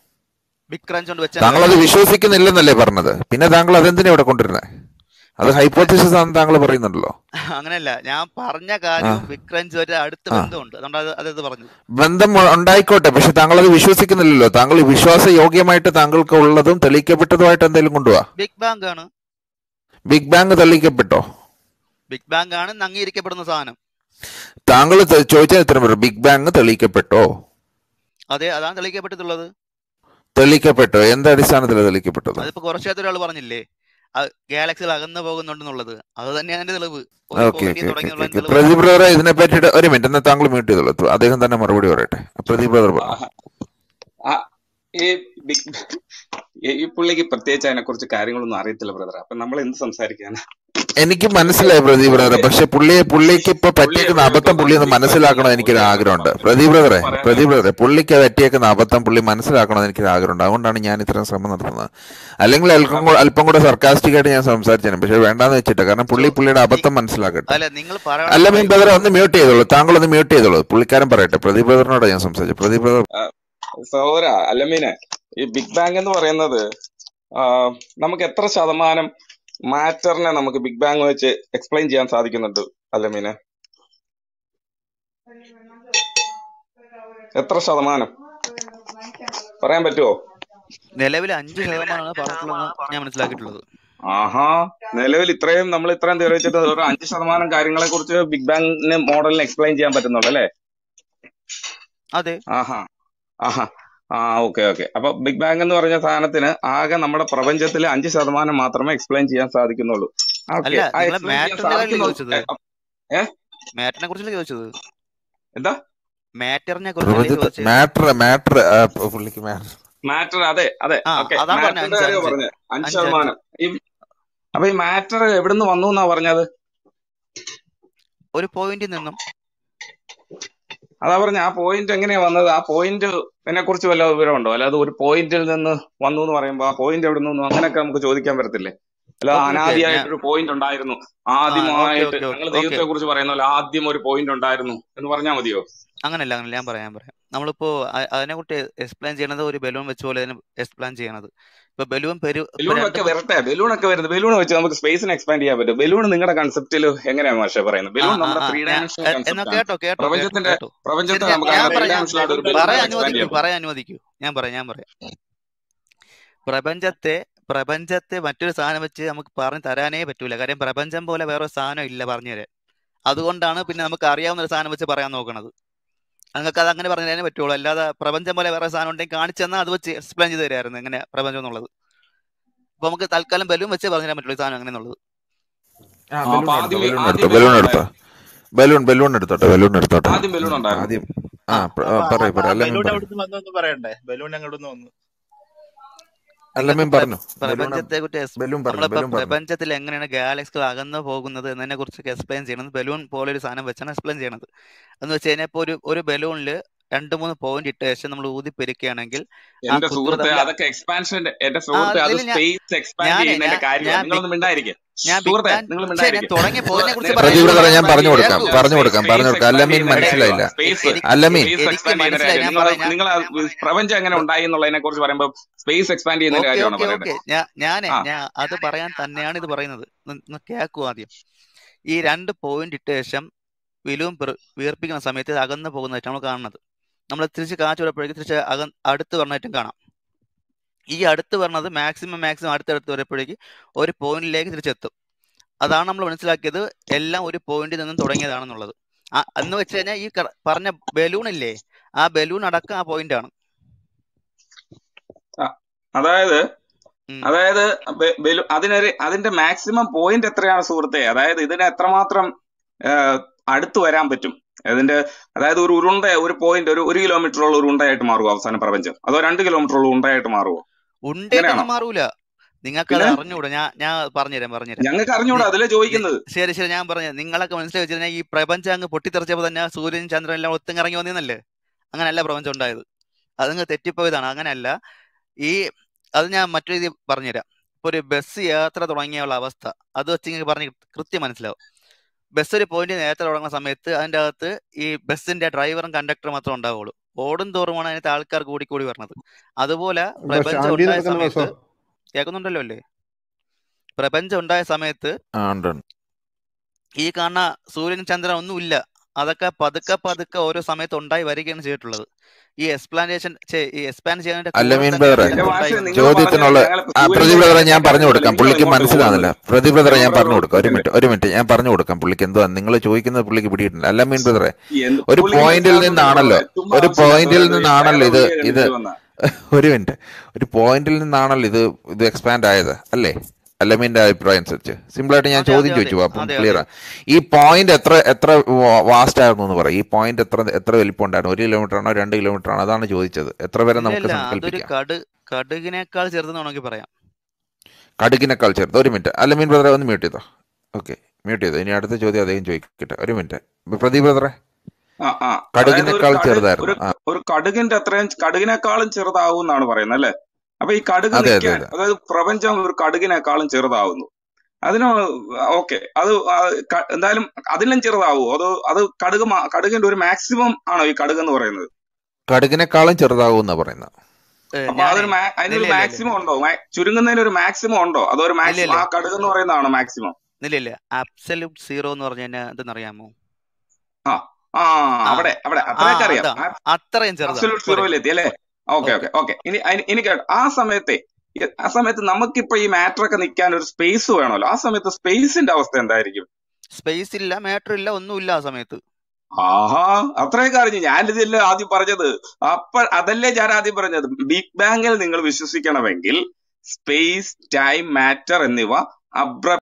ബിഗ് ക്രഞ്ച് കൊണ്ട് വെച്ചാൽ താങ്കൾ അത് കാര്യം വിശ്വസിക്കുന്നില്ലെന്നല്ലേ പറഞ്ഞത് പിന്നെ താങ്കൾ അതെന്തിനാ ഇവിടെ കൊണ്ടുവരുന്നത് അത് ഹൈപ്പോത്തസിസ് ആണെന്ന് താങ്കൾ പറയുന്നുണ്ടല്ലോ അങ്ങനെയല്ല ഞാൻ പറഞ്ഞ ആ കാര്യവും ബിഗ് ക്രഞ്ച് ഒരു അടുത്ത ആ ബന്ധമുണ്ട് അതുകൊണ്ട് അത് അതത് പറഞ്ഞത് ബന്ധം ഉ- ഉണ്ടായിക്കോട്ടെ പക്ഷെ താങ്കൾ അത് വിശ്വസിക്കുന്നില്ലല്ലോ താങ്കൾ വിശ്വാസയോഗ്യമായിട്ട് താങ്കൾക്ക് ഉള്ളതും തെളിയിക്കപ്പെട്ടതുമായിട്ട് എന്തെങ്കിലും കൊണ്ടുപോവാ ബിഗ് ബാങ്ക് ആണ് ബിഗ് ബാങ് തെളിയിക്കപ്പെട്ടോ ബിഗ് ബാങ്ക് ആണ് ഇന്ന് അംഗീകരിക്കപ്പെടുന്ന സാധനം താങ്കൾ ത- ചോദിച്ചത് എത്ര പേര് ബിഗ് ബാങ് തെളിയിക്കപ്പെട്ടോ അതെ അതാണ് തെളിയിക്കപ്പെട്ടിട്ടുള്ളത് തെളിയിക്കപ്പെട്ടോ എന്ത് അടിസ്ഥാനത്തിലാണ് തെളിയിക്കപ്പെട്ടത് അതിപ്പോ കുറച്ചായിട്ട് ഒരാൾ പറഞ്ഞില്ലേ ഗാലക്സികൾ അകന്നു പോകുന്നുണ്ടെന്നുള്ളത് അത് തന്നെയാണ് അതിന്റെ തെളിവ് ഒരു ഓക്കെ പോയിന്റിൽ ഓക്കെ ഓക്കെ തുടങ്ങിയുള്ള ഓക്കെ തെളിവ് പ്രദീപ് ബ്രദർ ഇതിനെ പറ്റിയിട്ട് ഒരു മിനിറ്റ് എന്നാ താങ്കൾ മ്യൂട്ട് ചെയ്തോളൂ അദ്ദേഹം തന്നെ മറുപടി പറയട്ടെ പ്രദീപ് ബ്രദർ പറഞ്ഞു ആഹ്. ആ, ഈ ബിഗ് ഈ ഈ പുള്ളിക്ക് പ്രത്യേകിച്ച് അതിനെ കുറിച്ച് കാര്യങ്ങളൊന്നും അറിയത്തില്ല ബ്രദർ അപ്പൊ നമ്മൾ എന്ത് സംസാരിക്കാനാ എനിക്ക് മനസ്സിലായി പ്രദീപ് ബ്രദറെ പുള്ളി പക്ഷെ പുള്ളിയെ പുള്ളിക്ക് ഇപ്പൊ പുള്ളി പറ്റിയേക്കുന്ന എപ്പോഴും അബദ്ധം പുള്ളി ഒന്ന് പുള്ളി മനസ്സിലാക്കണം പറയുന്ന എനിക്കൊരു പുള്ളി ആഗ്രഹമുണ്ട് പബ്ലിക് പ്രദീപ് ബ്രദറെ പറയാൻ പ്രദീപ് ബ്രദറെ ആഗ്രഹിക്കുന്നത് പുള്ളിക്ക് പറ്റിയേക്കുന്ന അബദ്ധം പുള്ളി മനസ്സിലാക്കണം എന്ന് എനിക്കൊരു ആഗ്രഹമുണ്ട് അതുകൊണ്ടാണ് ഞാൻ ഇത്രയും ശ്രമം നടത്തുന്നത് അല്ലെങ്കിൽ അല്പം കൂടെ അല്പം കൂടെ സർക്കാസ്റ്റിക് ആയിട്ട് ഞാൻ സംസാരിച്ചേനെ പക്ഷെ വേണ്ടാന്ന് വെച്ചിട്ട് കാരണം പുള്ളി സോ പുള്ളിയുടെ നി- അബദ്ധം മനസ്സിലാക്കട്ടെ അല്ല നിങ്ങൾ അല്ല മീൻ പറയണമെങ്കിൽ ബ്രദറെ ഒന്ന് മ്യൂട്ട് ചെയ്തോളൂ താങ്കൾ ഒന്ന് മ്യൂട്ട് ചെയ്തോളൂ പുള്ളിക്കാരൻ പറയട്ടെ പ്രദീപ് ബ്രദറിനോട് ഞാൻ സംസാരിച്ചു പ്രദീപ് ബ്രദർ സഹോദര അല്ലമീനെ ഈ ബിഗ് ബാങ് എന്ന് പറയുന്നത് ആ, നമുക്ക് എത്ര ശതമാനം മാറ്ററിനെ നമുക്ക് ബിഗ് ബാങ് വെച്ച് എക്സ്പ്ലെയിൻ ചെയ്യാൻ സാധിക്കുന്നുണ്ട് അല്ലമീനെ എത്ര ശതമാനം പറയാൻ പറ്റുമോ നിലവിൽ അഞ്ച് ശതമാനമാണ് പറഞ്ഞിട്ടുള്ളതെന്ന് ഞാൻ മനസ്സിലാക്കിയിട്ടുള്ളത് ആഹാ നിലവിൽ ഇത്രയും നമ്മൾ ഇത്രയും തെളിയിച്ചിട്ട് ഒരു അഞ്ച് ശതമാനം കാര്യങ്ങളെ കുറിച്ച് ബിഗ് ബാങ്ങിന് മോഡലിന് എക്സ്പ്ലെയിൻ ചെയ്യാൻ പറ്റുന്നുള്ളൂ അല്ലേ അതെ ആഹാ ആഹാ ആ ഓക്കെ ഓക്കെ അപ്പൊ ബിഗ് ബാങ് എന്ന് പറഞ്ഞ സാധനത്തിന് ആകെ നമ്മുടെ പ്രപഞ്ചത്തിൽ അഞ്ച് ശതമാനം മാത്രമേ എക്സ്പ്ലെയിൻ ചെയ്യാൻ സാധിക്കുന്നുള്ളൂ ഓക്കെ അല്ല ആ നിങ്ങൾ എക്സ്പ്ലെയിൻ ചെയ്യാൻ മാറ്ററിന്റെ കാര്യമല്ലേ സാധിക്കുന്നു ചോദിച്ചത് ഏ മാറ്ററിനെ കുറിച്ചല്ലേ ചോദിച്ചത് എന്താ മാറ്ററിനെ കുറിച്ചല്ലേ പ്രപഞ്ചത്ത് ചോദിച്ചത് മാറ്റർ മാറ്റർ പുള്ളിക്ക് മാറ്റർ മാറ്റർ അതെ അതെ ആ ഓക്കെ അതാണ് പറഞ്ഞ മാറ്ററിന്റെ അഞ്ച് കാര്യം അഞ്ച് പറഞ്ഞത് അഞ്ച് അഞ്ച് അഞ്ച് ശതമാനം ഈ അപ്പൊ ഈ മാറ്റർ എവിടുന്ന് വന്നു എന്നാ പറഞ്ഞത് ഒരു പോയിന്റിൽ നിന്നും അതാ പറഞ്ഞ ആ പോയിന്റ് എങ്ങനെയാ വന്നത് ആ പോയിന്റിനെ കുറിച്ച് വല്ല വിവരമുണ്ടോ അല്ലാതെ ഒരു പോയിന്റിൽ നിന്ന് വന്നു എന്ന് പറയുമ്പോ ആ പോയിന്റ് എവിടെ നിന്ന് അങ്ങനെയൊക്കെ നമുക്ക് ചോദിക്കാൻ പറ്റത്തില്ലേ അല്ലാതെ ഓക്കെ ഓക്കെ ഞാൻ അനാദിയായിട്ടൊരു പോയിന്റ് ഉണ്ടായിരുന്നു ആ ഓക്കെ ആദ്യമായിട്ട് ഓക്കെ ഞങ്ങൾ ഓക്കെ ദൈവത്തെ കുറിച്ച് പറയുന്ന പോലെ ആദ്യം ഒരു പോയിന്റ് ഉണ്ടായിരുന്നു എന്ന് പറഞ്ഞാൽ മതിയോ അങ്ങനല്ല അങ്ങനല്ല ഞാൻ പറയാം ഞാൻ പറയാം നമ്മളിപ്പോ അ- അതിനെക്കുറിച്ച് എക്സ്പ്ലെയിൻ ചെയ്യണത് ഒരു ബലൂൺ വെച്ച പോലെ അതിനെ എക്സ്പ്ലെയിൻ ചെയ്യണത് ഇപ്പൊ ബലൂൺ പെരു ഇപ്പൊ ബലൂൺ രണ്ട് ഒക്കെ മ- വരട്ടെ ബലൂൺ ഒക്കെ വരുന്നത് ബലൂൺ വെച്ച് നമുക്ക് സ്പേസിനെ എക്സ്പാൻഡ് ചെയ്യാൻ പറ്റും ബലൂൺ നിങ്ങളുടെ കൺസെപ്റ്റിൽ എങ്ങനെയാണ് മാഷെ പറയുന്നത് ആ ബലൂൺ ആ നമ്മുടെ ആ ത്രീ ഞാൻ ഡയമെൻഷണൽ എ- എന്നാ കൺസെപ്റ്റ് ആണ് കേട്ടോ കേട്ടോ കേട്ടോ പ്രപഞ്ചത്തിന്റെ കേട്ടോ ശരി പ്രപഞ്ചത്തെ ഞാൻ നമുക്ക് ഞാൻ അങ്ങനെ ത്രീ പറയാം ഡയമെൻഷനൽ ആയിട്ട് ഒരു ബലൂൺ പറയാൻ കൊണ്ട് എക്സ്പാൻഡ് അനുവദിക്കൂ ചെയ്യാൻ പറ്റും പറയാൻ അനുവദിക്കൂ ഞാൻ പറയാം ഞാൻ പറയാം പ്രപഞ്ചത്തെ പ്രപഞ്ചത്തെ മറ്റൊരു സാധനം വെച്ച് നമുക്ക് പറഞ്ഞു തരാനേ പറ്റൂല കാര്യം പ്രപഞ്ചം പോലെ വേറെ സാധനം ഇല്ല പറഞ്ഞു തരാൻ അതുകൊണ്ടാണ് പിന്നെ നമുക്ക് അറിയാവുന്ന ഒരു സാധനം വെച്ച് പറയാൻ നോക്കണത് നിങ്ങൾക്ക് അത് അങ്ങനെ പറഞ്ഞു തരാനേ പറ്റുള്ളൂ അല്ലാതെ പ്രപഞ്ചം പോലെ വേറെ സാധനം ഉണ്ടെങ്കിൽ കാണിച്ചു തന്നാൽ അത് വെച്ച് എക്സ്പ്ലെയിൻ ചെയ്ത് തരായിരുന്നു എങ്ങനെ പ്രപഞ്ചം എന്നുള്ളത് അപ്പൊ നമുക്ക് തൽക്കാലം ബലൂൺ വെച്ച് പറഞ്ഞു തരാൻ പറ്റുള്ളൂ ഈ സാധനം അങ്ങനെ എന്നുള്ളത് ആ ആ, ബലൂൺ അപ്പൊ എടുത്തോ ആദ്യം ബലൂൺ ആദ്യം എടുത്തോ ബലൂൺ ബലൂൺ ഉണ്ടായിരുന്നു എടുത്തോ ബലൂൺ ബലൂൺ എടുത്തോട്ടെ ബലൂൺ എടുത്തോട്ടെ ആദ്യം ബലൂൺ ഉം, ഉണ്ടായിരുന്നു ആദ്യം ആ ആ പ്ര- ആ, അപ്പൊ പറയൂ അപ്പൊ പറയൂ ആ അല്ലമീൻ ബലൂൺ പറയൂ അവിടുന്ന് വന്നൊന്ന് പറയണ്ടേ ബലൂൺ അങ്ങോട്ടൊന്ന് വന്നു നിങ്ങൾക്ക് അല്ലമീൻ പ്ര പറഞ്ഞു ബലൂൺ പ്രപഞ്ചത്തെ കുറിച്ച് ബലൂൺ പറഞ്ഞു നമ്മളിപ്പോ ബലൂൺ പറഞ്ഞു പ്രപഞ്ചത്തിൽ എങ്ങനെയാണ് ഗാലക്സികൾ അകന്നു പോകുന്നത് എന്നതിനെ കുറിച്ച് എക്സ്പ്ലെയിൻ ചെയ്യണത് ബലൂൺ പോലെ ഒരു സാധനം വെച്ചാണ് എക്സ്പ്ലെയിൻ ചെയ്യണത് എന്ന് വെച്ച് കഴിഞ്ഞാൽ ഇപ്പോൾ ഒരു ഒരു ബലൂണിൽ രണ്ട് മൂന്ന് പോയിന്റ് ഇട്ട ശേഷം നമ്മൾ ഊതി പെരുക്കുകയാണെങ്കിൽ ആ എന്റെ കുത്തുകൾ സുഹൃത്തെ തമ്മിൽ അതൊക്കെ എക്സ്പാൻഷന്റെ എന്റെ ആ സുഹൃത്തെ അത് ഇതിൽ ഞാൻ സ്പേസ് എക്സ്പാൻഡ് ഞാനേ ചെയ്യുന്നതിന്റെ ഞാൻ കാര്യമാണ് ഞാൻ നിങ്ങളൊന്ന് ബിഗ് മിണ്ടായിരിക്കെ ഞാൻ ബിഗ് സുഹൃത്തെ ബാൻ നിങ്ങൾ ഛേ ഞാൻ മിണ്ടായിരിക്കെ തുടങ്ങിയ പോയിന്റിനെ കുറിച്ച് പ്രതി പറയുമ്പോൾ ബ്രദറെ നിങ്ങൾ ഞാൻ പറഞ്ഞു കൊടുക്കാം കേൾക്കൂ പറഞ്ഞു കൊടുക്കാം പറഞ്ഞു സ്പേസ് കൊടുക്കാം എക്സ്പാൻഡ് അല്ലമീൻ ചെയ്യുന്നതിന്റെ മനസ്സിലായില്ല കാര്യമാണ് സ്പേസ് എനിക്ക് അല്ലമീൻ സ്പേസ് എനിക്ക് എക്സ്പാൻഡ് ചെയ്യുന്നതിന്റെ മനസ്സിലായി കാര്യം ഞാൻ നിങ്ങൾ പറയാം ഞാൻ നിങ്ങൾ പ്രപഞ്ചം എങ്ങനെ ഉണ്ടായി എന്നുള്ളതിനെ കുറിച്ച് പറയുമ്പോൾ സ്പേസ് എക്സ്പാൻഡ് ചെയ്യുന്നതിന്റെ ഓക്കെ കാര്യമാണ് ഓക്കെ പറയേണ്ടത് ഓക്കെ ഞാൻ ഞാനേ ആ ഞാൻ അത് പറയാൻ തന്നെയാണ് ഇത് പറയുന്നത് ഒന്ന് ഒന്ന് കേൾക്കൂ ആദ്യം ഈ രണ്ട് പോയിന്റ് ഇട്ട ശേഷം വിലുവും വീർപ്പിക്കുന്ന സമയത്ത് ഇത് അകന്നു പോകുന്നതായിട്ട് നമ്മൾ കാണുന്നത് നമ്മൾ തിരിച്ച് കാച്ചു വരുമ്പോഴേക്കും തിരിച്ച് അക അടുത്ത് പറഞ്ഞിട്ടും കാണാം ഈ അടുത്ത് പറഞ്ഞത് മാക്സിമം മാക്സിമം അടുത്തടുത്ത് വരുമ്പോഴേക്ക് ഒരു പോയിന്റിലേക്ക് തിരിച്ചെത്തും അതാണ് നമ്മൾ മനസ്സിലാക്കിയത് എല്ലാം ഒരു പോയിന്റിൽ നിന്നും തുടങ്ങിയതാണെന്നുള്ളത് ആ എന്ന് വെച്ച് കഴിഞ്ഞാൽ ഈ കറ- പറഞ്ഞ ബലൂൺ ഇല്ലേ ആ ബലൂൺ അടക്കം ആ പോയിന്റ് ആണ് ആ, അതായത് ഉം. അതായത് ബെ- ബലു- അതിനൊരു അതിന്റെ മാക്സിമം പോയിന്റ് എത്രയാണ് സുഹൃത്തെ അതായത് ഇതിന് എത്രമാത്രം ആഹ്, അടുത്ത് വരാൻ പറ്റും അതിന്റെ അതായത് ഒരു ഉരുണ്ട ഒരു പോയിന്റ് ഒരു ഒരു കിലോമീറ്ററോളം ഒരു ഉണ്ടയായിട്ട് മാറുമോ അവസാനം പ്രപഞ്ചം അതോ രണ്ട് കിലോമീറ്ററോളം ഉണ്ടയായിട്ട് മാറുമോ അങ്ങനെയാണോ ഉണ്ടേക്കൊന്നും മാറൂല നിങ്ങൾക്ക് അത് പിന്നെ അറിഞ്ഞൂടാ ഞാൻ ഞാൻ പറഞ്ഞുതരാം പറഞ്ഞുതരാം ഞങ്ങൾക്ക് അറിഞ്ഞൂടാ നി- അതിലെ നി- ചോദിക്കുന്നത് ശരി ശരി ഞാൻ പറഞ്ഞു നിങ്ങളൊക്കെ മനസ്സിലാക്കി വെച്ചിരുന്ന ഈ പ്രപഞ്ചം അങ്ങ് പൊട്ടിത്തെറിച്ചപ്പോൾ തന്നെ സൂര്യൻ ചന്ദ്രൻ എല്ലാം ഒത്തുങ്ങിറങ്ങി വന്നല്ലേ അങ്ങനെയല്ല പ്രപഞ്ചം ഉണ്ടായത് അതങ്ങ് തെറ്റിപ്പോയതാണ് അങ്ങനെയല്ല ഈ അത് ഞാൻ മറ്റൊരു രീതി പറഞ്ഞുതരാം ഇപ്പൊ ഒരു ബസ് യാത്ര തുടങ്ങിയുള്ള അവസ്ഥ അത് വെച്ച് നിങ്ങൾക്ക് പറഞ്ഞ് കൃത്യം മനസ്സിലാവും ബസ് ഒരു പോയിന്റ് യാത്ര തുടങ്ങുന്ന സമയത്ത് അതിൻ്റെ അകത്ത് ഈ ബസ്സിന്റെ ഡ്രൈവറും കണ്ടക്ടറും മാത്രമേ ഉണ്ടാവുള്ളൂ ഓടും തോറുമാണ് അതിനകത്ത് ആൾക്കാർ കൂടി കൂടി വരുന്നത് അതുപോലെ ഇപ്പൊ പ്രപഞ്ചം സ്റ്റാൻഡിൽ ഉണ്ടായ നടക്കുന്ന ബസ്സോ സമയത്ത് കേൾക്കുന്നുണ്ടല്ലോ അല്ലേ പ്രപഞ്ചം ഉണ്ടായ സമയത്ത് ആ ഉണ്ട് ഉണ്ട്. ഈ കാണുന്ന സൂര്യൻ ചന്ദ്രൻ ഒന്നുമില്ല അതൊക്കെ പതുക്കെ പതുക്കെ ഓരോ സമയത്ത് ഉണ്ടായി വരികയാണ് ചെയ്തിട്ടുള്ളത് ഈ എക്സ്പ്ലാനേഷൻ ഈ എക്സ്പാൻഡ് ചെയ്യുന്നതിന്റെ കൂടെ അല്ലമീൻ തന്നെയാണ് ബ്രദറെ എന്റെ ഇതൊക്കെ മാഷെ ഉണ്ടായിരുന്നത് നിങ്ങൾ പറഞ്ഞത് ചോദ്യത്തിനുള്ള ഞങ്ങൾ ആ സൂര്യൻ പ്രതി ബ്രദറെ ഞാൻ ചോദിച്ചതിന്റെ പറഞ്ഞു കാര്യമല്ല കൊടുക്കാം നിങ്ങൾ പുള്ളിക്ക് ഇങ്ങോട്ട് മനസ്സിലാകുന്നില്ല പോകുന്നത് പ്രതി ബ്രദറെ ഞാൻ ബലൂൺ പറഞ്ഞു കൊടുക്കാം ഒരു ബ്രദർ മിനിറ്റ് ഒരു മിനിറ്റ് ഞാൻ പറഞ്ഞു കൊടുക്കാം പുള്ളിക്ക് എന്തുവാ നിങ്ങൾ ചോദിക്കുന്നത് പുള്ളിക്ക് പിടിയിട്ടുണ്ട് അല്ലമീൻ ബ്രദറെ എന്ത് ഒരു പുള്ളിക്ക് പോയിന്റിൽ മനസ്സിലാകുന്നുണ്ടല്ലോ നിന്നാണല്ലോ ബ്രദറെ ചുമ്മാ ഒരു പോയിന്റിൽ ആവശ്യമില്ലാത്ത നിന്നാണല്ലോ ഇത് ഡയലോഗ് ഇത് കണ്ടിട്ട് വന്ന ഒരു മിനിറ്റ് ഒരു പോയിന്റിൽ നിന്നാണല്ലോ ഇത് ഇത് എക്സ്പാൻഡ് ആയത് അല്ലേ അല്ലമീന്റെ അഭിപ്രായം അനുസരിച്ച് സിമ്പിളായിട്ട് ഞാൻ അതെ അതെ ചോദ്യം അതെ ചോദിച്ചു അപ്പം അതെ ക്ലിയർ അതെ ഈ പോയിന്റ് എത്ര എത്ര വാസ്റ്റ് ആയിരുന്നു എന്ന് പറയും ഈ പോയിന്റ് എത്ര എത്ര വലിപ്പം ഉണ്ടായിരുന്നു ഒരു കിലോമീറ്റർ ആണോ രണ്ട് കിലോമീറ്റർ ആണോ അതാണ് ചോദിച്ചത് എത്ര വരെ ഇല്ല നമുക്ക് ഇല്ല അതൊരു സങ്കല്പിക്കാം കടു കടുകിനേക്കാൾ ചെറുതെന്ന് വേണമെങ്കിൽ പറയാം കടുകിനേക്കാൾ ചേർത്ത് ഒരു മിനിറ്റ് അല്ലമീൻ ബ്രദറെ ഒന്ന് മ്യൂട്ട് ചെയ്തോ ഓക്കെ മ്യൂട്ട് ചെയ്തോ ഇനി അടുത്ത ചോദ്യം അദ്ദേഹം ചോദിക്കട്ടെ ഒരു മിനിറ്റ് പ്രദീപ് ബ്രദറെ ആ ആ അതായത് ഒരു കടുകിനേക്കാൾ കടു ഒരു ചെറുതായിരുന്നു ആ ഒരു കടുകിന്റെ അത്രയും കടുകിനേക്കാളും ചെറുതാവും എന്നാണ് പറയുന്നത് അല്ലെ അപ്പൊ ഈ കടുക് അതെ അതെ നിൽക്കാൻ അതെ അതായത് പ്രപഞ്ചം ഒരു കടുകിനേക്കാളും ചെറുതാവുന്നു അതിന് ഓക്കെ അത് ആ ക- എന്തായാലും അതിലും ചെറുതാവുമോ അതോ അത് കടുക് മാ- കടുകിന്റെ ഒരു മാക്സിമം ആണോ ഈ കടുക് എന്ന് പറയുന്നത് കടുകിനേക്കാളും ചെറുതാവും എന്നാ പറയുന്നത് ഏ, അപ്പൊ ഞാനേ അതൊരു മാ- ഇല്ല അതിനൊരു ഇല്ല ഇല്ല മാക്സിമം ഉണ്ടോ മാ- ചുരുങ്ങുന്നതിന് ഒരു മാക്സിമം ഉണ്ടോ അതോ ഒരു ഇല്ല മാക്സിമം ഇല്ല ആ കടുക് എന്ന് പറയുന്നതാണോ മാക്സിമം ഇല്ല ഇല്ല അബ്സല്യൂട്ട് സീറോ എന്ന് പറഞ്ഞു കഴിഞ്ഞാൽ എന്തെന്നറിയാമോ ആ ആ ആ അവിടെ അവിടെ ആ അത്രയൊക്കെ അറിയാം അതാ അത്രയും ചെറുതാണ് അബ്സല്യൂട്ട് പോരെ സീറോയിൽ എത്തി അല്ലേ ഓക്കെ ഓക്കെ ഓക്കെ ഓക്കെ ഇനി അയിന് ഇനി കേട്ടോ ആ സമയത്തെ ഈ- ആ സമയത്ത് നമുക്കിപ്പോ ഈ മാറ്റർ ഒക്കെ നിൽക്കാൻ ഒരു സ്പേസ് വേണമല്ലോ ആ സമയത്ത് സ്പേസിന്റെ അവസ്ഥ എന്തായിരിക്കും സ്പേസ് ഇല്ല മാറ്റർ ഇല്ല ഒന്നുമില്ല ആ സമയത്ത് ആഹാ അത്രയൊക്കെ അറിഞ്ഞു ഞാനിതല്ലേ ആദ്യം പറഞ്ഞത് അപ്പൊ അതല്ലേ ഞാൻ ആദ്യം പറഞ്ഞത് ബിഗ് ബാങ്ങിൽ നിങ്ങൾ വിശ്വസിക്കണമെങ്കിൽ സ്പേസ് ടൈം മാറ്റർ എന്നിവ അബ്ര